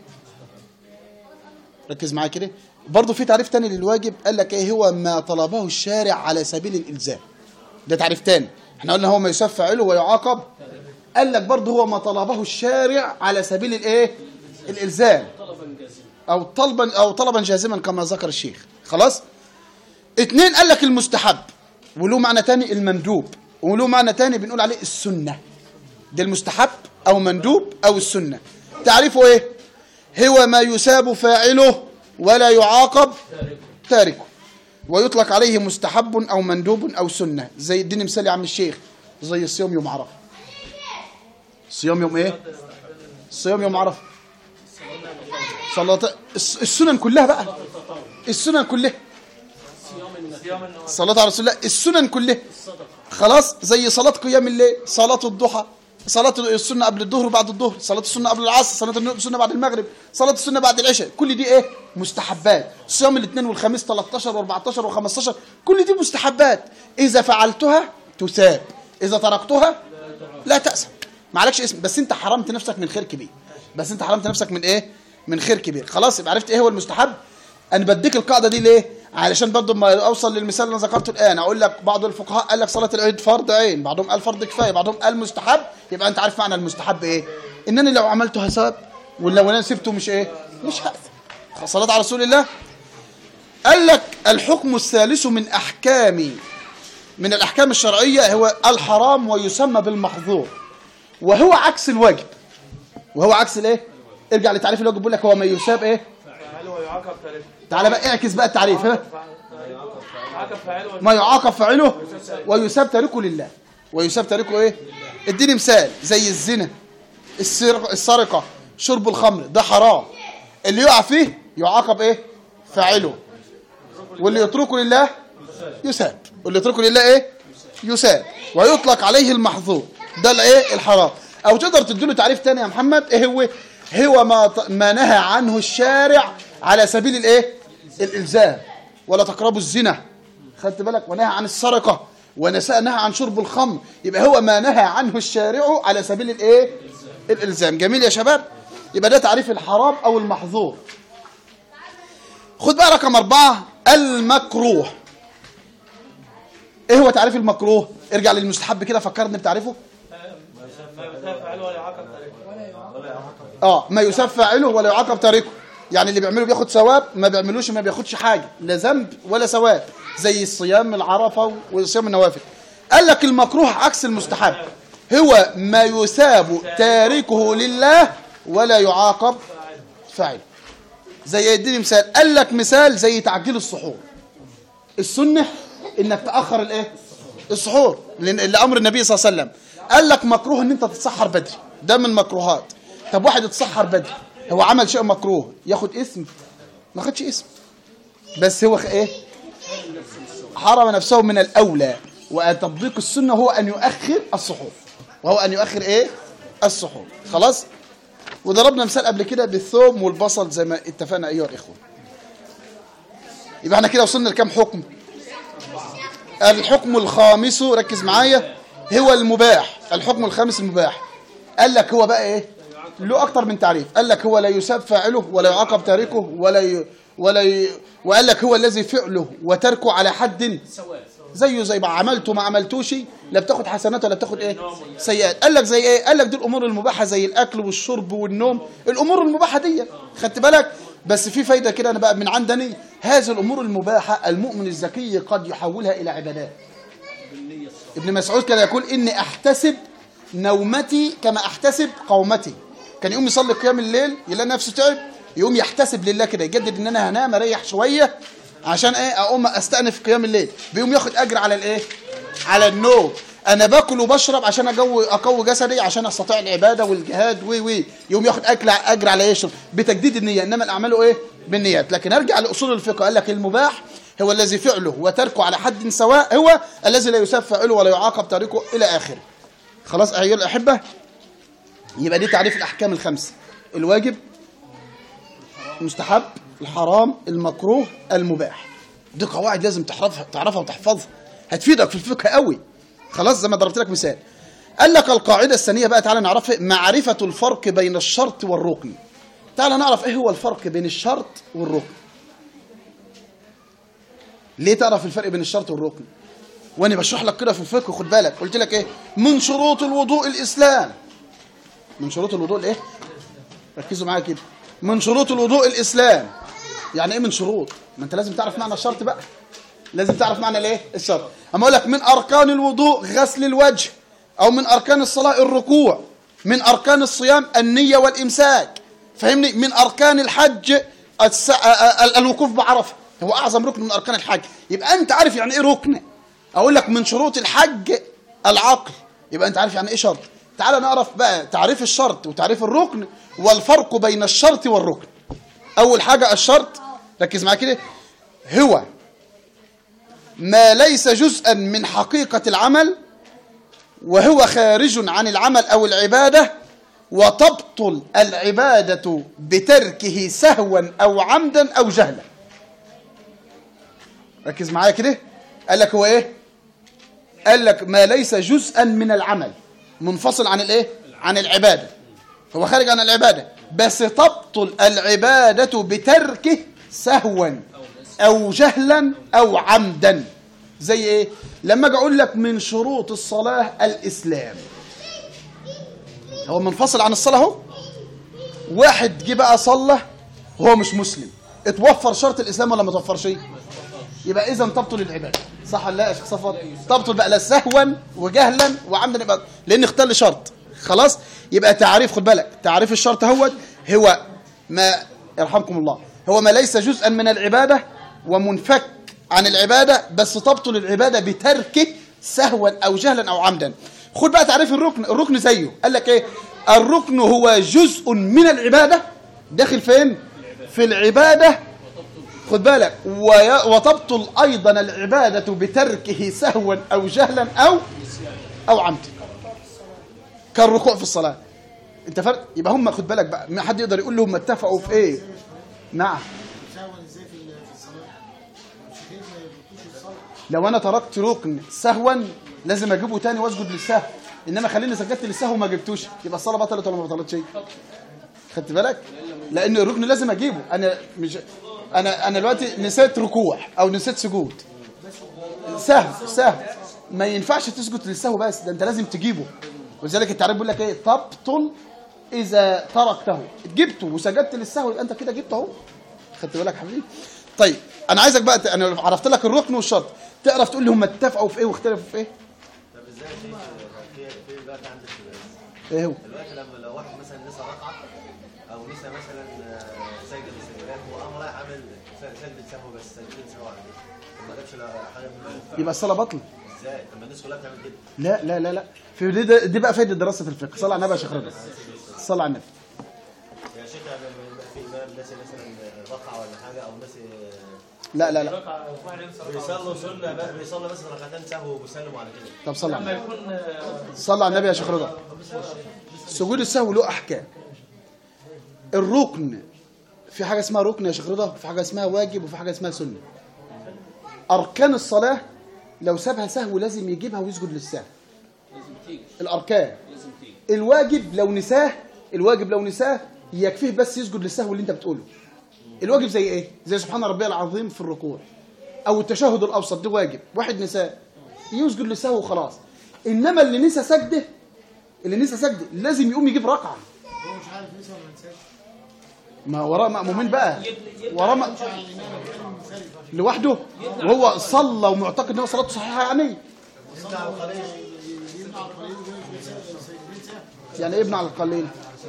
ركز معايا كده برضه في تعريف تاني للواجب قال لك ايه هو ما طلبه الشارع على سبيل الالزام ده تعريف تاني احنا قلنا هو ما يساب فاعله ويعاقب قال لك برضه هو ما طلبه الشارع على سبيل الايه الالزام او طلبا او طلبا جازما كما ذكر الشيخ خلاص اتنين قال لك المستحب وله معنى تاني المندوب وله معنى تاني بنقول عليه السنه ده المستحب او مندوب او السنه تعريفه ايه هو ما يساب فاعله ولا يعاقب تاركه ويطلق عليه مستحب او مندوب او سنه زي اديني مثال يا عم الشيخ زي الصيام يوم عرفه صيام يوم ايه صيام يوم عرفه صلاة الس- السنن كلها بقى السنن كلها صلاة على رسول الله السنن كلها خلاص زي صلاة قيام الليل صلاة الضحى صلاة السنة قبل الظهر وبعد الظهر صلاة السنة قبل العصر صلاة السنة بعد المغرب صلاة السنة بعد العشاء كل دي ايه مستحبات صيام الاثنين والخميس 13 و14 و15 كل دي مستحبات إذا فعلتها تثاب إذا تركتها لا تأسف معلكش اسم بس انت حرمت نفسك من خير كبير بس انت حرمت نفسك من ايه من خير كبير خلاص يبقى عرفت ايه هو المستحب انا بديك القاعده دي ليه علشان برضه ما اوصل للمثال اللي انا ذكرته الان اقول لك بعض الفقهاء قال لك صلاه العيد فرض عين بعضهم قال فرض كفايه بعضهم قال مستحب يبقى انت عارف معنى المستحب ايه انني لو عملته هساب ولو انا سبته مش ايه مش هاثم صلاه على رسول الله قال لك الحكم الثالث من احكام من الاحكام الشرعيه هو الحرام ويسمى بالمحظور وهو عكس الواجب وهو عكس الايه ارجع لتعريف الواجب بيقول لك هو ما يساب ايه فاعله ويعاقب تاركه تعالى بقى اعكس بقى التعريف ها يعاقب فاعله ما يعاقب فاعله ويساب تاركه لله ويساب تاركه ايه اديني مثال زي الزنا السرقه السرقه شرب الخمر ده حرام اللي يقع فيه يعاقب ايه فاعله واللي يتركه لله يساب واللي يتركه لله ايه يساب ويطلق عليه المحظور ده الايه الحرام او تقدر تديله تعريف تاني يا محمد ايه هو هو ما ط- ما نهى عنه الشارع على سبيل الايه الالزام ولا تقربوا الزنا خدت بالك ونهى عن السرقه ونساء نهى عن شرب الخمر يبقى هو ما نهى عنه الشارع على سبيل الايه الالزام جميل يا شباب يبقى ده تعريف الحرام او المحظور خد بقى رقم أربعة المكروه ايه هو تعريف المكروه ارجع للمستحب كده فكرني بتعريفه ما يساب فاعله ويعاقب تاركه اه ما يساب فاعله ولا يعاقب تاركه يعني اللي بيعمله بياخد ثواب ما بيعملوش ما بياخدش حاجه لا ذنب ولا ثواب زي الصيام العرفه وصيام النوافل قال لك المكروه عكس المستحب هو ما يساب تاركه لله ولا يعاقب فاعله زي يديني مثال قال لك مثال زي تعجيل السحور السنه انك تاخر الايه السحور لان لامر النبي صلى الله عليه وسلم قال لك مكروه ان انت تتسحر بدري ده من المكروهات طب واحد اتسحر بدري هو عمل شيء مكروه ياخد اسم ما خدش اسم بس هو خ- ايه حرم نفسه من الاولى وتطبيق السنه هو ان يؤخر السحور وهو ان يؤخر ايه السحور خلاص وضربنا مثال قبل كده بالثوم والبصل زي ما اتفقنا ايها الاخوه يبقى احنا كده وصلنا لكام حكم الحكم الخامس ركز معايا هو المباح الحكم الخامس المباح قال لك هو بقى ايه له اكتر من تعريف قال لك هو لا يساب فاعله ولا يعاقب تاركه ولا ي... ولا ي... وقال لك هو الذي فعله وتركه على حد زيه زي ما عملته ما عملتوش لا بتاخد حسنات ولا بتاخد ايه سيئات قال لك زي ايه قال لك دي الامور المباحه زي الاكل والشرب والنوم الامور المباحه دي خدت بالك بس في فايده كده انا بقى من عندني هذه الامور المباحه المؤمن الذكي قد يحولها الى عبادات ابن مسعود كان يقول اني احتسب نومتي كما احتسب قومتي كان يقوم يصلي قيام الليل يلاقي نفسه تعب يقوم يحتسب لله كده يجدد ان انا هنام اريح شويه عشان ايه اقوم استأنف قيام الليل بيقوم ياخد اجر على الايه على النوم انا باكل وبشرب عشان اقوي اقوي جسدي عشان استطيع العباده والجهاد وي وي يقوم ياخد اكل اجر على يشرب بتجديد النيه انما الاعمال ايه بالنيات لكن ارجع لاصول الفقه قال لك المباح هو الذي فعله وتركه على حد سواء هو الذي لا يساب فاعله ولا يعاقب تاركه الى اخره خلاص ايها الاحبه يبقى دي تعريف الاحكام الخمسه الواجب المستحب الحرام المكروه المباح دي قواعد لازم تعرفها تعرفها وتحفظها هتفيدك في الفقه قوي خلاص زي ما ضربت لك مثال قال لك القاعده الثانيه بقى تعالى نعرفها معرفه الفرق بين الشرط والركن تعالى نعرف ايه هو الفرق بين الشرط والركن ليه تعرف الفرق بين الشرط والركن وانا بشرح لك كده في الفقه خد بالك قلت لك ايه من شروط الوضوء الاسلام من شروط الوضوء الايه ركزوا معايا كده من شروط الوضوء الاسلام يعني ايه من شروط ما انت لازم تعرف معنى الشرط بقى لازم تعرف معنى الايه الشرط اما اقول لك من اركان الوضوء غسل الوجه او من اركان الصلاه الركوع من اركان الصيام النيه والامساك فهمني من اركان الحج الس... ال- الوقوف بعرفه هو اعظم ركن من اركان الحج يبقى انت عارف يعني ايه ركن اقول لك من شروط الحج العقل يبقى انت عارف يعني ايه شرط تعال نعرف بقى تعريف الشرط وتعريف الركن والفرق بين الشرط والركن اول حاجه الشرط ركز معايا كده هو ما ليس جزءا من حقيقه العمل وهو خارج عن العمل او العباده وتبطل العباده بتركه سهوا او عمدا او جهلا ركز معايا كده قال لك هو ايه قال لك ما ليس جزءا من العمل منفصل عن الايه عن العباده هو خارج عن العباده بس تبطل العباده بتركه سهوا او جهلا او عمدا زي ايه لما اجي اقول لك من شروط الصلاه الاسلام هو منفصل عن الصلاه اهو واحد جه بقى صلى وهو مش مسلم اتوفر شرط الاسلام ولا ما توفرش يبقى اذا تبطل العباده صح ولا لا يا شيخ صفوت تبطل بقى لا سهوا وجهلا وعمدا يبقى لان اختل شرط خلاص يبقى تعريف خد بالك تعريف الشرط هو هو ما يرحمكم الله هو ما ليس جزءا من العباده ومنفك عن العباده بس تبطل العباده بتركه سهوا او جهلا او عمدا خد بقى تعريف الركن الركن زيه قال لك ايه الركن هو جزء من العباده داخل فين في العباده خد بالك وي... وتبطل ايضا العباده بتركه سهوا او جهلا او او عمدا كالركوع في الصلاه انت فرق يبقى هم خد بالك بقى ما حد يقدر يقول لهم اتفقوا في ايه نعم سهوا ازاي في ال- في الصلاه المشركين ما يبطوش الصلاه لو انا تركت ركن سهوا لازم اجيبه تاني واسجد للسهو انما خليني سجدت للسهو وما جبتوش يبقى الصلاه بطلت ولا ما بطلتش خدت بالك لان الركن لازم اجيبه انا مش انا انا دلوقتي نسيت ركوع او نسيت سجود سهو سهو ما ينفعش تسجد للسهو بس ده انت لازم تجيبه ولذلك التعريف بيقول لك ايه تبطل اذا تركته جبته وسجدت للسهو يبقى انت كده جبته اهو خدت بالك يا حبيبي طيب انا عايزك بقى ت- انا عرفت لك الركن والشرط تعرف تقول لي هم اتفقوا في ايه واختلفوا في ايه طب ازاي في في في دلوقتي عندك ايه هو دلوقتي لما لو واحد مثلا نسى ركعه او نسى مثلا آه، سجده من السجدات وقام رايح عامل س- سجده سهو بس سجدتين سهو على كده ما جابش لا حاجه من يبقى الصلاه بطل ازاي طب ما الناس كلها بتعمل كده لا لا لا لا في دي, دي, دي بقى فايده دراسه الفقه صلى على النبي يا شيخ رضا صلى على النبي يا شيخ يعني لما في امام ناسي مثلا ركعه ولا حاجه او ناسي لا لا لا ركعة واحد ينسى ركعة. بيصلوا سنه بقى بيصلي مثلا ركعتين سهو وبيسلموا على كده طب صلى على لما النبي يكون آه، صلى على النبي يا شيخ رضا سجود السهو له احكام الركن في حاجه اسمها ركن يا شيخ رضا وفي حاجه اسمها واجب وفي حاجه اسمها سنه اركان الصلاه لو سابها سهو لازم يجيبها ويسجد للسهو الاركان الواجب لو نساه الواجب لو نساه يكفيه بس يسجد للسهو اللي انت بتقوله الواجب زي ايه زي سبحان ربي العظيم في الركوع او التشهد الاوسط ده واجب واحد نساه يسجد للسهو وخلاص انما اللي نسى سجده اللي نسى سجده لازم يقوم يجيب ركعه هو مش عارف لسه ولا نساش ما وراه مأمومين بقى وراه م... لوحده وهو صلى ومعتقد ان هو صلاته صحيحه يعني يعني ايه ابن على القليل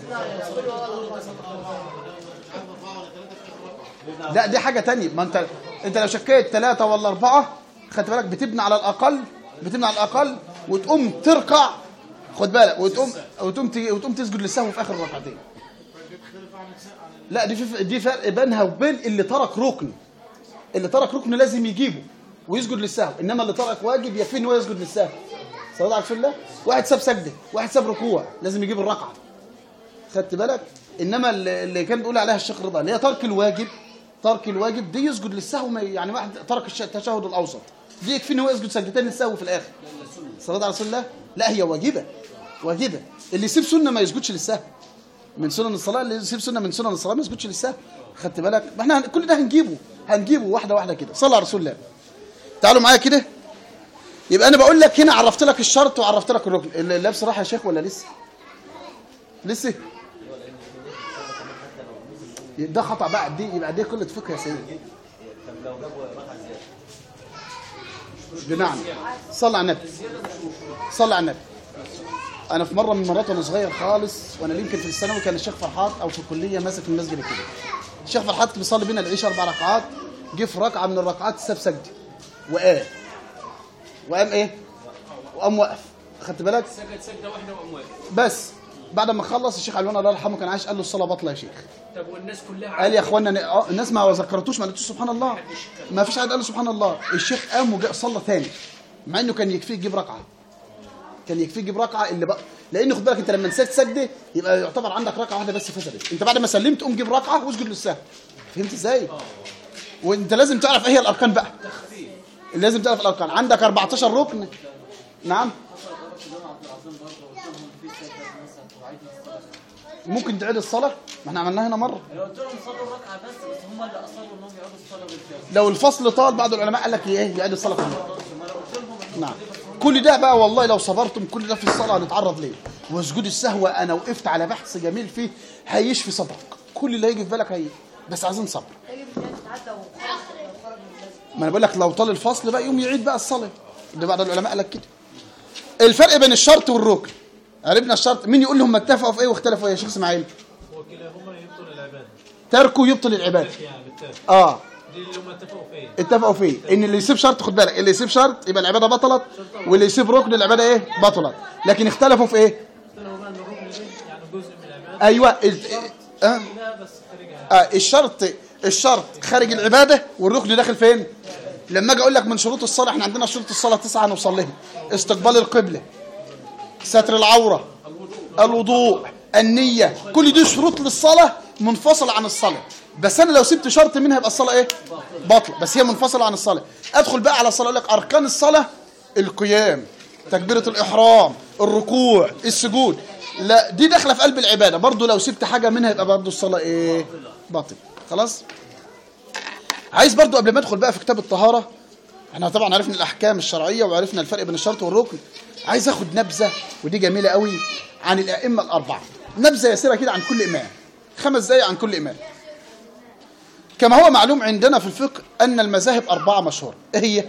لا دي حاجه تانية ما انت انت لو شكيت ثلاثه ولا اربعه خدت بالك بتبني على الاقل بتبني على الاقل وتقوم تركع خد بالك وتقوم وتقوم تي- وتقوم تسجد للسهو في اخر ركعتين لا دي في دي فرق بينها وبين اللي ترك ركن اللي ترك ركن لازم يجيبه ويسجد للسهو انما اللي ترك واجب يكفي ان هو يسجد للسهو صلاه على الله واحد ساب سجده واحد ساب ركوع لازم يجيب الركعه خدت بالك انما اللي اللي كان بيقول عليها الشيخ رضا اللي هي ترك الواجب ترك الواجب دي يسجد للسهو ما- يعني واحد ترك الش- التشهد الاوسط دي يكفي ان هو يسجد سجدتين للسهو في الاخر صلاه على رسول الله لا هي واجبه واجبه اللي يسيب سنه ما يسجدش للسهو من سنن الصلاه اللي يسيب سنه من سنن الصلاه ما يسجدش للسهو خدت بالك ما احنا هن- كل ده هنجيبه هنجيبه واحده واحده كده صلى على رسول الله تعالوا معايا كده يبقى انا بقول لك هنا عرفت لك الشرط وعرفت لك الركن اللي لا بصراحه يا شيخ ولا لسه لسه ده خطا بقى دي يبقى دي قله فقه يا سيدي طب لو جابوا ركعه زياده بمعنى صلى على النبي صلى على النبي انا في مره من المرات وانا صغير خالص وانا يمكن في الثانوي كان الشيخ فرحات او في الكليه ماسك المسجد كده الشيخ فرحات كان بيصلي بينا العشاء اربع ركعات جه في ركعه من الركعات ساب سجده وقام وقام ايه وقام واقف خدت بالك سجد سجده واحده وقام واقف بس بعد ما خلص الشيخ علوان الله يرحمه كان عايش قال له الصلاه باطله يا شيخ طب والناس كلها قال يا اخوانا ن- آه، الناس ما ذكرتوش ما قالتوش سبحان الله ما فيش حد قال له سبحان الله الشيخ قام وجاء صلى ثاني مع انه كان يكفيه يجيب ركعه كان يكفيه يجيب ركعه اللي بقى لان خد بالك انت لما نسيت سجده يبقى يعتبر عندك ركعه واحده بس فسدت انت بعد ما سلمت قوم جيب ركعه واسجد للسهو فهمت ازاي وانت لازم تعرف ايه هي الاركان بقى لازم تعرف الاركان عندك 14 ركن نعم ممكن تعيد الصلاه ما احنا عملناها هنا مره قلت لهم صلوا ركعه بس بس هم اللي اصروا انهم يقعدوا الصلاه بالكامل لو الفصل طال بعض العلماء قال لك ايه يعيد الصلاه كلها نعم كل ده بقى والله لو صبرتم كل ده في الصلاه هنتعرض ليه وسجود السهو انا وقفت على بحث جميل فيه هيشفي صدرك كل اللي هيجي في بالك هيجي بس عايزين صبر ما انا بقول لك لو طال الفصل بقى يوم يعيد بقى الصلاه ده بعض العلماء قال لك كده الفرق بين الشرط والركن عرفنا الشرط مين يقول لهم اتفقوا في ايه واختلفوا في ايه يا شيخ اسماعيل وكلاهما يبطل العباده تركوا يبطل العباده يعني بالتالي اه دي اللي هم اتفقوا فيه اتفقوا فيه ان اللي يسيب شرط خد بالك اللي يسيب شرط يبقى العباده بطلت واللي يسيب ركن العباده ايه بطلت لكن اختلفوا في ايه اختلفوا بقى ان الركن ده يعني جزء من العباده ايوه ال- آه. لا بس خارجها آه الشرط الشرط خارج العباده والركن داخل فين لما اجي اقول لك من شروط الصلاه احنا عندنا شروط الصلاه تسعه نوصل لها استقبال القبله ستر العوره الوضوء النيه كل دي شروط للصلاه منفصله عن الصلاه بس انا لو سبت شرط منها يبقى الصلاه ايه باطله بس هي منفصله عن الصلاه ادخل بقى على الصلاه اقول لك اركان الصلاه القيام تكبيره الاحرام الركوع السجود لا دي داخله في قلب العباده برضو لو سبت حاجه منها يبقى برضو الصلاه ايه باطله خلاص عايز برضو قبل ما ادخل بقى في كتاب الطهاره احنا طبعا عرفنا الاحكام الشرعيه وعرفنا الفرق بين الشرط والركن عايز اخد نبذه ودي جميله قوي عن الائمه الاربعه نبذه يسيره كده عن كل امام خمس دقايق عن كل امام كما هو معلوم عندنا في الفقه ان المذاهب اربعه مشهوره ايه هي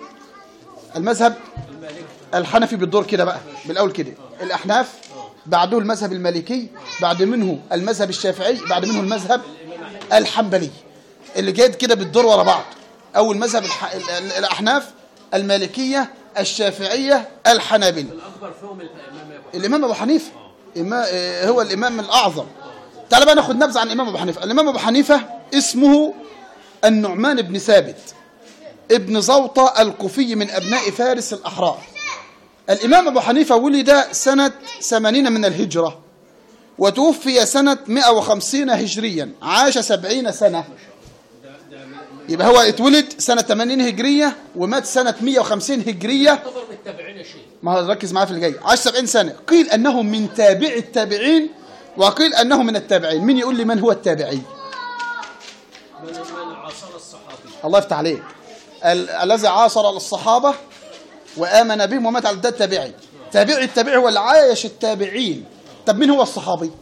المذهب الحنفي بالدور كده بقى بالاول كده الاحناف بعده المذهب المالكي بعد منه المذهب الشافعي بعد منه المذهب الحنبلي اللي جاي كده بالدور ورا بعض اول مذهب الح... ال- ال- الاحناف المالكيه الشافعيه الحنابلة الاكبر فيهم الامام ابو الامام ابو حنيفه إما... آه، هو الامام الاعظم تعال بقى ناخد نبذه عن الامام ابو حنيفه الامام ابو حنيفه اسمه النعمان بن ثابت ابن زوطة الكوفي من ابناء فارس الاحرار الامام ابو حنيفه ولد سنه 80 من الهجره وتوفي سنه 150 هجريا عاش 70 سنه يبقى هو اتولد سنه 80 هجريه ومات سنه 150 هجريه يعتبر من التابعين يا شيخ ما هو ركز معايا في اللي جاي عاش 70 سنة قيل أنه من تابع التابعين وقيل أنه من التابعين مين يقول لي من هو التابعي من من عاصر الصحابي الله يفتح عليك ال- الذي عاصر الصحابة وآمن بهم ومات على ده التابعي تابعي التابعي هو اللي عايش التابعين طب مين هو الصحابي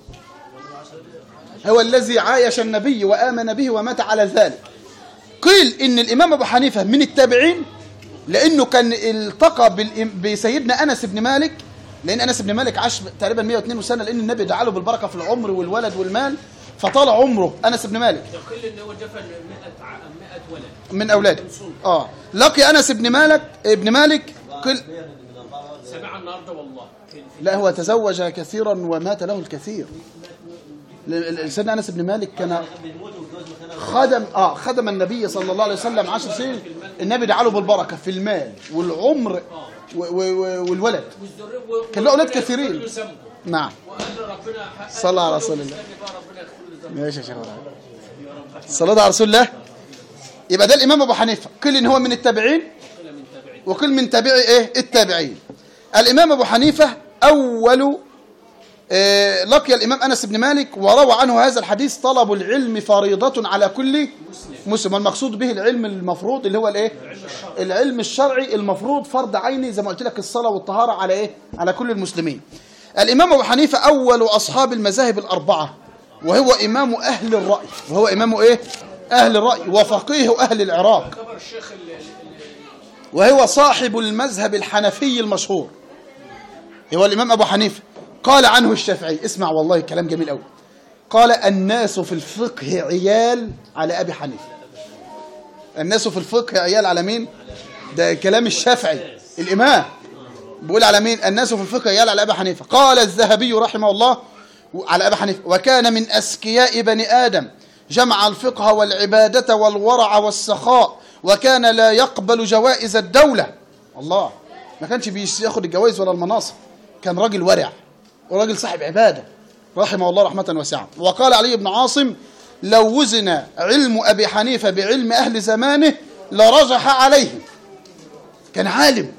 هو الذي عايش النبي وآمن به ومات على ذلك قيل إن الإمام أبو حنيفة من التابعين لأنه كان التقى بالإم- بسيدنا أنس بن مالك لأن أنس بن مالك عاش تقريبا 102 سنة لأن النبي دعا له بالبركة في العمر والولد والمال فطال عمره أنس بن مالك يقول ان هو دفن 100 ع- 100 ولد من اولاده اه لقي انس بن مالك ابن مالك قل سمع النهارده والله في- لا هو تزوج كثيرا ومات له الكثير ل- ل- سيدنا انس بن مالك كان خدم اه خدم النبي صلى الله عليه وسلم عشر سنين النبي دعا له بالبركه في المال والعمر و- و- و- والولد والذرية و- كان له أولاد وربنا كثيرين. يغفر له ذنبه. نعم وقال له ربنا حق- صلى على رسول الله. استني بقى ربنا يغفر له ذنبه. ماشي يا شيخ ورعي. الصلاة على رسول الله يبقى ده الإمام أبو حنيفة قيل إن هو من التابعين وقيل من تابعي إيه التابعين الإمام أبو حنيفة أول آه، لقي الإمام أنس بن مالك وروى عنه هذا الحديث طلب العلم فريضة على كل مسلم والمقصود به العلم المفروض اللي هو الإيه العلم الشرعي المفروض فرض عيني زي ما قلت لك الصلاة والطهارة على إيه على كل المسلمين الإمام أبو حنيفة أول أصحاب المذاهب الأربعة وهو إمام أهل الرأي وهو إمام إيه أهل الرأي وفقيه أهل العراق يعتبر الشيخ اللي اللي- وهو صاحب المذهب الحنفي المشهور هو الإمام أبو حنيفة قال عنه الشافعي اسمع والله كلام جميل قوي قال الناس في الفقه عيال على أبي حنيفة الناس في الفقه عيال على مين ده كلام الشافعي الإمام بيقول على مين الناس في الفقه عيال على أبي حنيفة قال الذهبي رحمه الله على أبي حنيفة وكان من أذكياء بني آدم جمع الفقه والعبادة والورع والسخاء وكان لا يقبل جوائز الدولة الله ما كانش بياخد الجوائز ولا المناصب كان راجل ورع وراجل صاحب عبادة رحمه الله رحمة واسعة وقال علي بن عاصم لو وزن علم أبي حنيفة بعلم أهل زمانه لرجح عليه كان عالم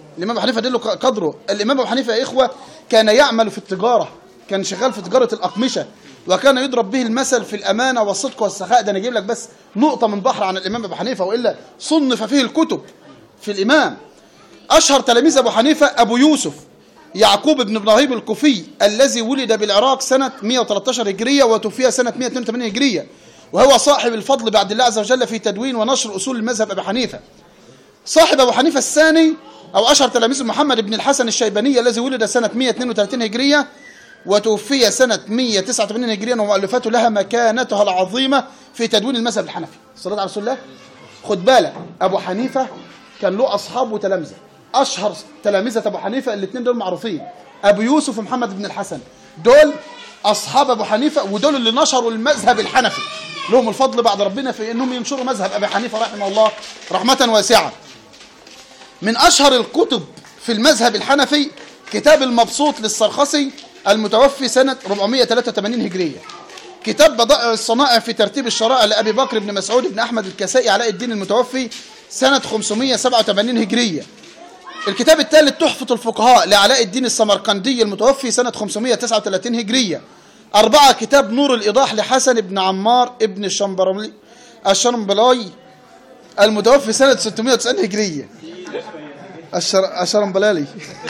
الامام ابو حنيفه دي له قدره الامام ابو حنيفه يا اخوه كان يعمل في التجاره كان شغال في تجاره الاقمشه وكان يضرب به المثل في الامانه والصدق والسخاء ده انا اجيب لك بس نقطه من بحر عن الامام ابو حنيفه والا صنف فيه الكتب في الامام اشهر تلاميذ ابو حنيفه ابو يوسف يعقوب بن ابراهيم الكوفي الذي ولد بالعراق سنه 113 هجريه وتوفي سنه 182 هجريه وهو صاحب الفضل بعد الله عز وجل في تدوين ونشر اصول المذهب ابي حنيفه صاحب ابو حنيفه الثاني او اشهر تلاميذ محمد بن الحسن الشيباني الذي ولد سنه 132 هجريه وتوفي سنه 189 هجريا ومؤلفاته لها مكانتها العظيمه في تدوين المذهب الحنفي الصلاه على رسول الله خد بالك ابو حنيفه كان له اصحاب وتلامذه اشهر تلامذه ابو حنيفه الاثنين دول معروفين ابو يوسف ومحمد بن الحسن دول اصحاب ابو حنيفه ودول اللي نشروا المذهب الحنفي لهم الفضل بعد ربنا في انهم ينشروا مذهب ابي حنيفه رحمه الله رحمه واسعه من اشهر الكتب في المذهب الحنفي كتاب المبسوط للسرخسي المتوفي سنه 483 هجريه كتاب بدائع الصنائع في ترتيب الشرائع لابي بكر بن مسعود بن احمد الكسائي علاء الدين المتوفي سنه 587 هجريه الكتاب الثالث تحفة الفقهاء لعلاء الدين السمرقندي المتوفي سنة 539 هجرية أربعة كتاب نور الإيضاح لحسن بن عمار ابن الشمبرلي الشرمبلاي المتوفي سنة 690 هجرية الشر... الشرمبلالي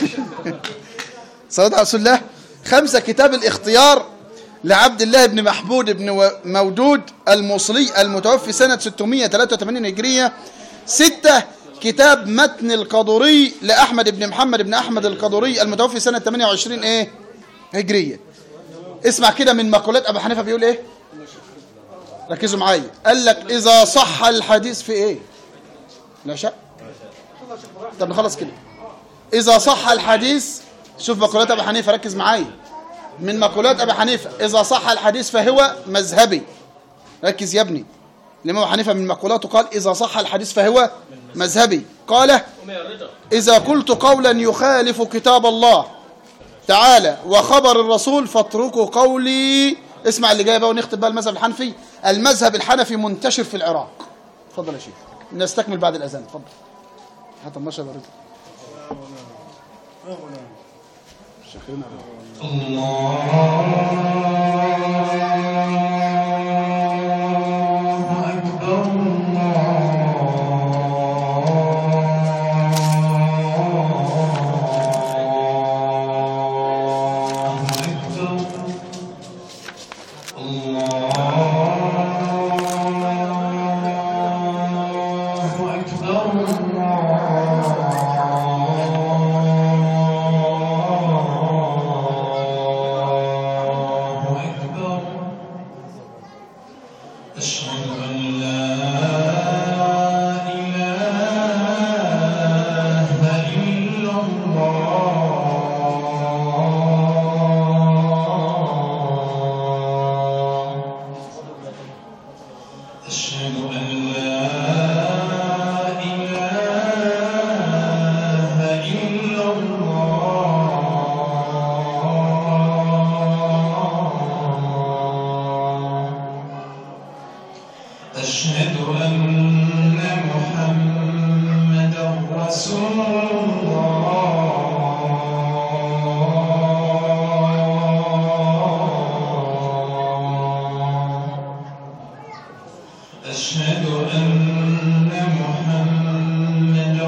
صلاة على رسول الله خمسة كتاب الاختيار لعبد الله بن محمود بن و- مودود الموصلي المتوفي سنة 683 هجرية ستة كتاب متن القدري لأحمد بن محمد بن أحمد القدري المتوفي سنة 28 إيه هجرية اسمع كده من مقولات أبو حنيفة بيقول إيه ركزوا معايا قال لك إذا صح الحديث في إيه لا شك طب نخلص كده إذا صح الحديث شوف مقولات أبو حنيفة ركز معايا من مقولات أبي حنيفة إذا صح الحديث فهو مذهبي ركز يا ابني الإمام أبو حنيفة من مقولاته قال إذا صح الحديث فهو مذهبي قال إذا قلت قولا يخالف كتاب الله تعالى وخبر الرسول فاتركوا قولي اسمع اللي جاي بقى ونختم بقى المذهب الحنفي المذهب الحنفي منتشر في العراق اتفضل يا شيخ نستكمل بعد الأذان اتفضل حتى النشر ورد شيخنا أشهد أن لا إله إلا الله أشهد أن لا إله إلا الله أشهد أن محمدا رسول الله أشهد أن محمدا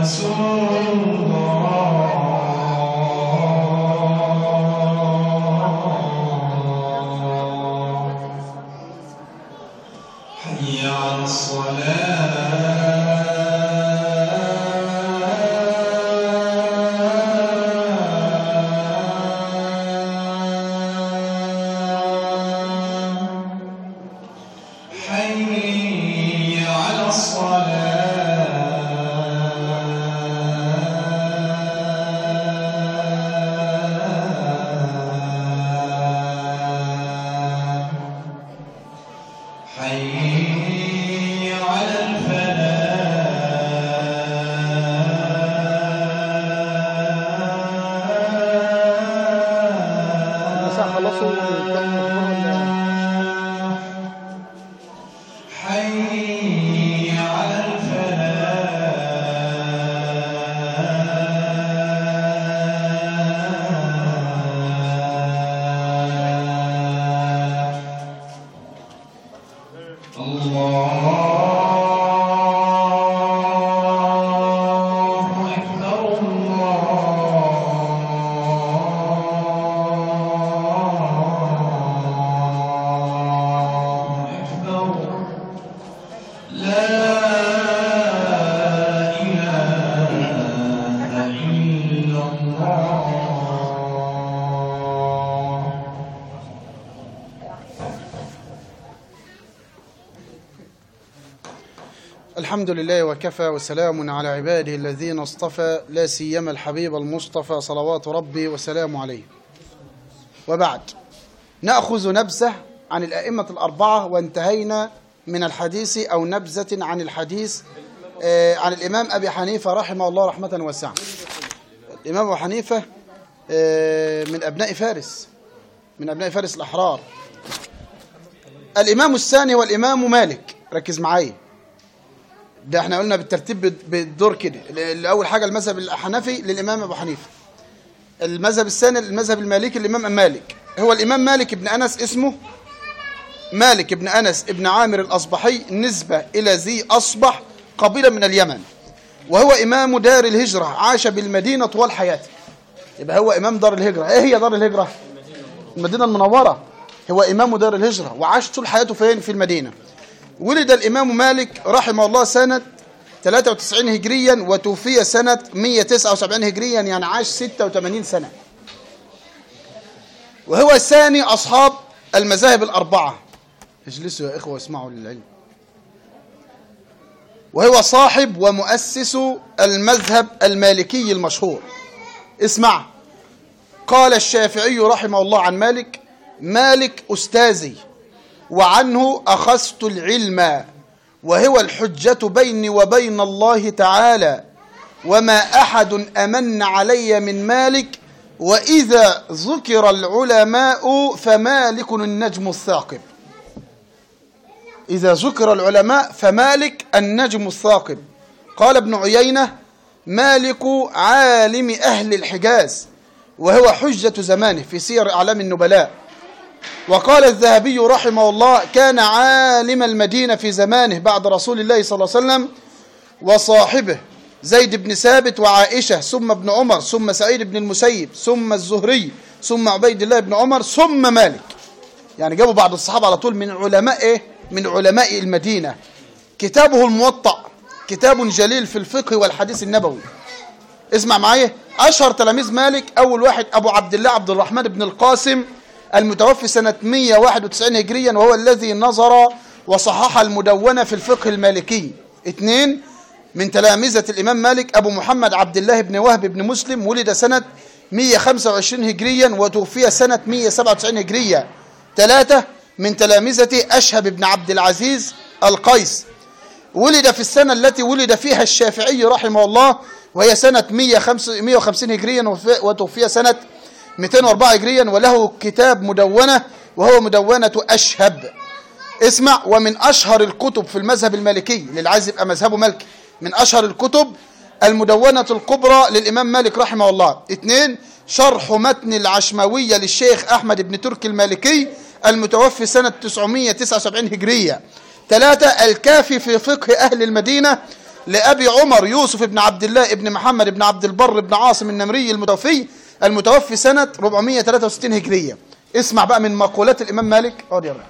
رسول الله حي على الصلاة حي على الصلاة حي على النساء خلصوا كم ولا حي على الفلاح الحمد لله وكفى وسلام على عباده الذين اصطفى لا سيما الحبيب المصطفى صلوات ربي وسلامه عليه وبعد نأخذ نبذة عن الأئمة الأربعة وانتهينا من الحديث أو نبذة عن الحديث آه، عن الإمام أبي حنيفة رحمه الله رحمة واسعة الإمام أبو حنيفة آه، من أبناء فارس من أبناء فارس الأحرار الإمام الثاني هو الإمام مالك ركز معايا ده احنا قلنا بالترتيب بال- بالدور كده ال- اول حاجه المذهب الحنفي للامام ابو حنيفه المذهب الثاني المذهب المالكي الامام مالك هو الامام مالك ابن انس اسمه مالك ابن انس ابن عامر الاصبحي نسبه الى ذي اصبح قبيله من اليمن وهو امام دار الهجره عاش بالمدينه طوال حياته يبقى هو امام دار الهجره ايه هي دار الهجره المدينه المنوره هو امام دار الهجره وعاش طول حياته فين في المدينه ولد الإمام مالك رحمه الله سنة 93 هجريا وتوفي سنة 179 هجريا يعني عاش 86 سنة وهو ثاني أصحاب المذاهب الأربعة اجلسوا يا إخوة واسمعوا للعلم وهو صاحب ومؤسس المذهب المالكي المشهور اسمع قال الشافعي رحمه الله عن مالك مالك أستاذي وعنه أخذت العلم وهو الحجة بيني وبين الله تعالى وما أحد أمن علي من مالك وإذا ذكر العلماء فمالك النجم الثاقب إذا ذكر العلماء فمالك النجم الثاقب قال ابن عيينة مالك عالم أهل الحجاز وهو حجة زمانه في سير أعلام النبلاء وقال الذهبي رحمه الله كان عالم المدينة في زمانه بعد رسول الله صلى الله عليه وسلم وصاحبه زيد بن ثابت وعائشة ثم ابن عمر ثم سعيد بن المسيب ثم الزهري ثم عبيد الله بن عمر ثم مالك يعني جابوا بعض الصحابة على طول من علماء ايه من علماء المدينة كتابه الموطأ كتاب جليل في الفقه والحديث النبوي اسمع معايا أشهر تلاميذ مالك أول واحد أبو عبد الله عبد الرحمن بن القاسم المتوفي سنة 191 هجريا وهو الذي نظر وصحح المدونة في الفقه المالكي اثنين من تلامذة الإمام مالك أبو محمد عبد الله بن وهب بن مسلم ولد سنة 125 هجريا وتوفي سنة 197 هجرية ثلاثة من تلامذة أشهب بن عبد العزيز القيس ولد في السنة التي ولد فيها الشافعي رحمه الله وهي سنة 150 هجريا وف- وتوفي سنة 204 هجريا وله كتاب مدونة وهو مدونة أشهب اسمع ومن أشهر الكتب في المذهب المالكي اللي عايز يبقى مذهبه مالكي من أشهر الكتب المدونة الكبرى للإمام مالك رحمه الله اثنين شرح متن العشماوية للشيخ أحمد بن تركي المالكي المتوفي سنة 979 هجرية ثلاثة الكافي في فقه أهل المدينة لأبي عمر يوسف بن عبد الله بن محمد بن عبد البر بن عاصم النمري المتوفي المتوفي سنة 463 هجرية اسمع بقى من مقولات الإمام مالك اقعد يا رب.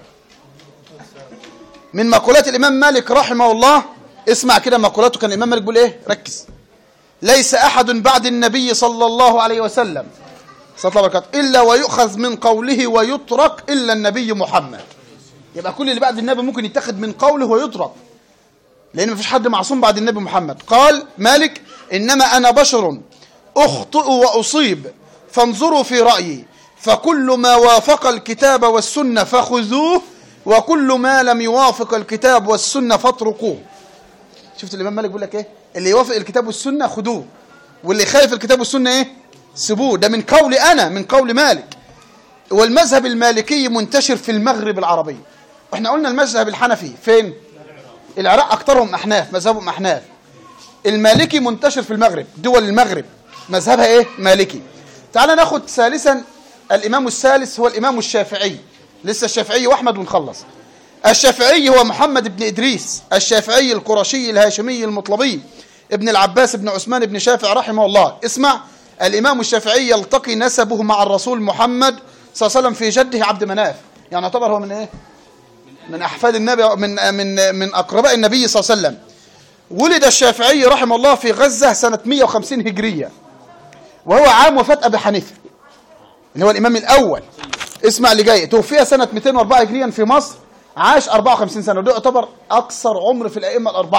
من مقولات الإمام مالك رحمه الله اسمع كده مقولاته كان الإمام مالك بيقول إيه ركز ليس أحد بعد النبي صلى الله عليه وسلم صلى الله عليه وسلم إلا ويؤخذ من قوله ويترك إلا النبي محمد يبقى كل اللي بعد النبي ممكن يتخذ من قوله ويترك لأن مفيش حد معصوم بعد النبي محمد قال مالك إنما أنا بشر أخطئ وأصيب فانظروا في رأيي فكل ما وافق الكتاب والسنة فخذوه وكل ما لم يوافق الكتاب والسنة فاتركوه شفت الإمام مالك بيقول لك إيه اللي يوافق الكتاب والسنة خذوه واللي يخالف الكتاب والسنة إيه سيبوه ده من قولي أنا من قول مالك والمذهب المالكي منتشر في المغرب العربي واحنا قلنا المذهب الحنفي فين العراق اكثرهم احناف مذهبهم احناف المالكي منتشر في المغرب دول المغرب مذهبها ايه مالكي تعال ناخد ثالثا الامام الثالث هو الامام الشافعي لسه الشافعي واحمد ونخلص الشافعي هو محمد بن ادريس الشافعي القرشي الهاشمي المطلبي ابن العباس بن عثمان بن شافع رحمه الله اسمع الامام الشافعي يلتقي نسبه مع الرسول محمد صلى الله عليه وسلم في جده عبد مناف يعني يعتبر هو من ايه من احفاد النبي من من من اقرباء النبي صلى الله عليه وسلم ولد الشافعي رحمه الله في غزه سنه 150 هجريه وهو عام وفاه ابي حنيفه اللي هو الامام الاول اسمع اللي جاي توفي سنه 204 هجريا في مصر عاش 54 سنه وده يعتبر اقصر عمر في الائمه الاربعه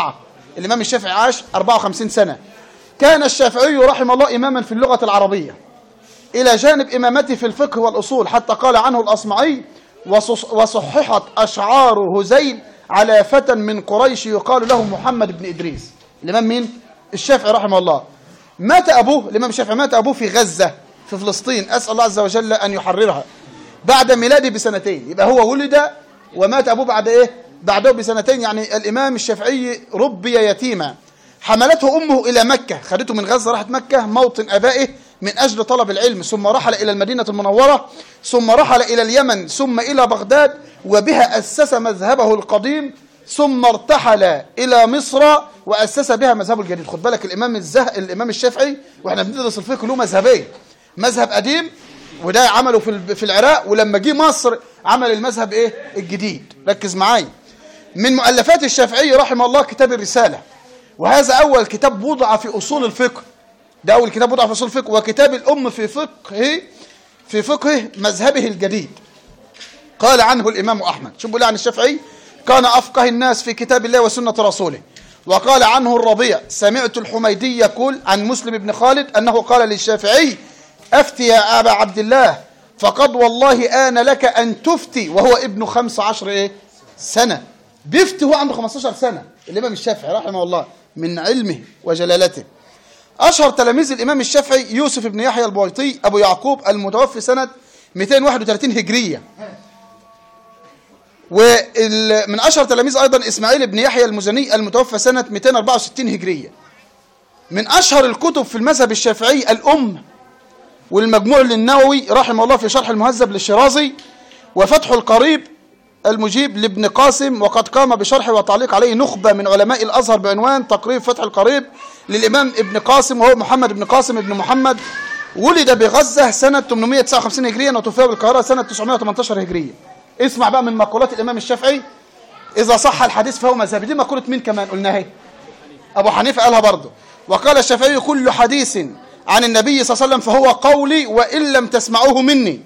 الإمام الشافعي عاش 54 سنة كان الشافعي رحمه الله إماما في اللغة العربية إلى جانب إمامته في الفقه والأصول حتى قال عنه الأصمعي وصص- وصححت أشعار هزيل على فتى من قريش يقال له محمد بن إدريس الإمام مين؟ الشافعي رحمه الله مات أبوه الإمام الشافعي مات أبوه في غزة في فلسطين أسأل الله عز وجل أن يحررها بعد ميلاده بسنتين يبقى هو ولد ومات أبوه بعد إيه؟ بعده بسنتين يعني الإمام الشافعي ربي يتيما حملته أمه إلى مكة خدته من غزة راحت مكة موطن أبائه من أجل طلب العلم ثم رحل إلى المدينة المنورة ثم رحل إلى اليمن ثم إلى بغداد وبها أسس مذهبه القديم ثم ارتحل إلى مصر وأسس بها مذهبه الجديد خد بالك الإمام الزه... الإمام الشافعي وإحنا بندرس الفقه له مذهبين مذهب قديم وده عمله في ال- في العراق ولما جه مصر عمل المذهب ايه الجديد ركز معايا من مؤلفات الشافعي رحمه الله كتاب الرسالة وهذا أول كتاب وضع في أصول الفقه ده أول كتاب وضع في أصول الفقه وكتاب الأم في فقه في فقه مذهبه الجديد قال عنه الإمام أحمد شو بيقول عن الشافعي كان أفقه الناس في كتاب الله وسنة رسوله وقال عنه الربيع سمعت الحميدي يقول عن مسلم بن خالد أنه قال للشافعي أفتي يا أبا عبد الله فقد والله آن لك أن تفتي وهو ابن خمس عشر إيه؟ سنة بيفتي هو عنده 15 سنة الإمام الشافعي رحمه الله من علمه وجلالته أشهر تلاميذ الإمام الشافعي يوسف بن يحيى البويطي أبو يعقوب المتوفي سنة 231 هجرية ومن أشهر تلاميذ أيضا إسماعيل بن يحيى المزني المتوفى سنة 264 هجرية من أشهر الكتب في المذهب الشافعي الأم والمجموع للنووي رحمه الله في شرح المهذب للشرازي وفتح القريب المجيب لابن قاسم وقد قام بشرح وتعليق عليه نخبة من علماء الأزهر بعنوان تقريب فتح القريب للإمام ابن قاسم وهو محمد بن قاسم ابن محمد ولد بغزة سنة 859 هجريا وتوفي بالقاهرة سنة 918 هجرية اسمع بقى من مقولات الإمام الشافعي إذا صح الحديث فهو مذهبي دي مقولة مين كمان قلناها اهي أبو حنيفة قالها برضه وقال الشافعي كل حديث عن النبي صلى الله عليه وسلم فهو قولي وإن لم تسمعوه مني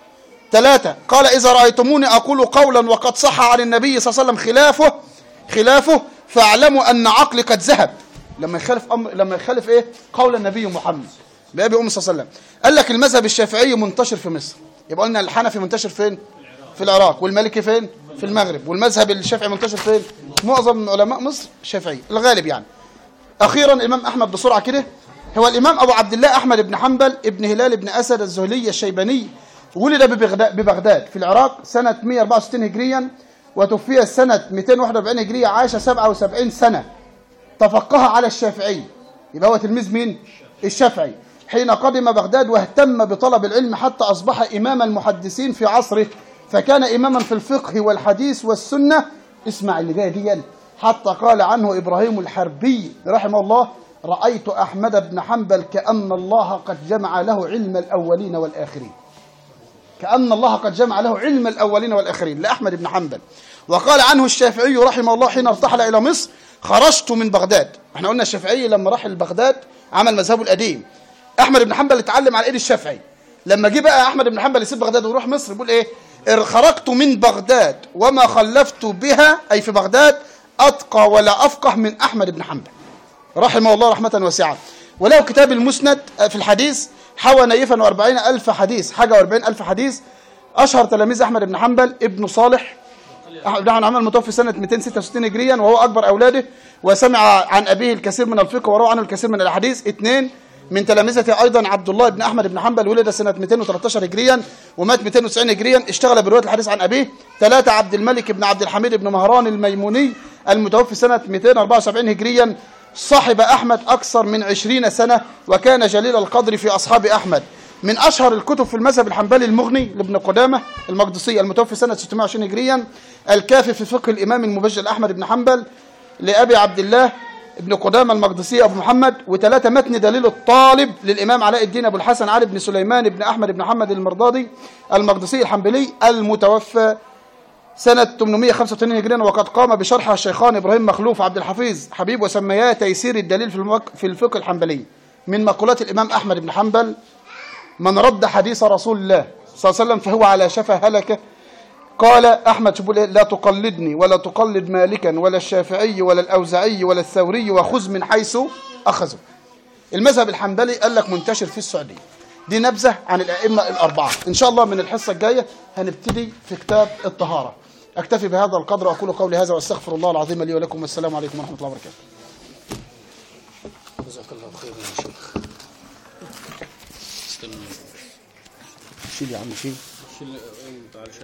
ثلاثة قال إذا رأيتموني أقول قولا وقد صح عن النبي صلى الله عليه وسلم خلافه خلافه فاعلموا أن عقلي قد ذهب لما يخالف أمر لما يخالف إيه قول النبي محمد بأبي أم صلى الله عليه وسلم قال لك المذهب الشافعي منتشر في مصر يبقى قلنا الحنفي منتشر فين في العراق والمالكي فين في المغرب والمذهب الشافعي منتشر فين معظم علماء مصر شافعي الغالب يعني أخيرا الإمام أحمد بسرعة كده هو الإمام أبو عبد الله أحمد بن حنبل ابن هلال بن أسد الزهلي الشيباني ولد ببغداد, ببغداد في العراق سنة 164 هجريا وتوفي سنة 241 هجرية عاش 77 سنة تفقه على الشافعي يبقى هو تلميذ مين؟ الشافعي حين قدم بغداد واهتم بطلب العلم حتى أصبح إمام المحدثين في عصره فكان إماما في الفقه والحديث والسنة اسمع اللي جاي دي حتى قال عنه إبراهيم الحربي رحمه الله رأيت أحمد بن حنبل كأن الله قد جمع له علم الأولين والآخرين كأن الله قد جمع له علم الأولين والآخرين لأحمد بن حنبل وقال عنه الشافعي رحمه الله حين ارتحل إلى مصر خرجت من بغداد احنا قلنا الشافعي لما راح لبغداد عمل مذهبه القديم أحمد بن حنبل اتعلم على إيد الشافعي لما جه بقى أحمد بن حنبل يسيب بغداد ويروح مصر بيقول إيه إر خرجت من بغداد وما خلفت بها أي في بغداد أتقى ولا أفقه من أحمد بن حنبل رحمه الله رحمة واسعة وله كتاب المسند في الحديث حوى نيفا وأربعين ألف حديث حاجة وأربعين ألف حديث أشهر تلاميذ أحمد بن حنبل ابن صالح أحمد بن حنبل متوفي سنة 266 هجريا وهو أكبر أولاده وسمع عن أبيه الكثير من الفقه وروى عنه الكثير من الأحاديث اثنين من تلامذته أيضا عبد الله بن أحمد بن حنبل ولد سنة 213 هجريا ومات 290 هجريا اشتغل برواية الحديث عن أبيه ثلاثة عبد الملك بن عبد الحميد بن مهران الميموني المتوفي سنة 274 هجريا صاحب أحمد أكثر من عشرين سنة وكان جليل القدر في أصحاب أحمد من أشهر الكتب في المذهب الحنبلي المغني لابن قدامة المقدسي المتوفي سنة 620 هجريا الكافي في فقه الإمام المبجل أحمد بن حنبل لأبي عبد الله ابن قدامة المقدسي أبو محمد وثلاثة متن دليل الطالب للإمام علاء الدين أبو الحسن علي بن سليمان بن أحمد بن محمد المرضادي المقدسي الحنبلي المتوفى سنة 885 هجريا وقد قام بشرحها الشيخان إبراهيم مخلوف عبد الحفيظ حبيب وسمياه تيسير الدليل في المك... في الفقه الحنبلي من مقولات الإمام أحمد بن حنبل من رد حديث رسول الله صلى الله عليه وسلم فهو على شفا هلكة قال أحمد شوفوا ليه؟ لا تقلدني ولا تقلد مالكا ولا الشافعي ولا الأوزعي ولا الثوري وخذ من حيث أخذوا المذهب الحنبلي قال لك منتشر في السعودية دي نبذة عن الأئمة الأربعة إن شاء الله من الحصة الجاية هنبتدي في كتاب الطهارة أكتفي بهذا القدر وأقول قولي هذا وأستغفر الله العظيم لي ولكم والسلام عليكم ورحمة الله وبركاته جزاك الله خيرا يا شيخ شيل يا عم شيل شيل انت على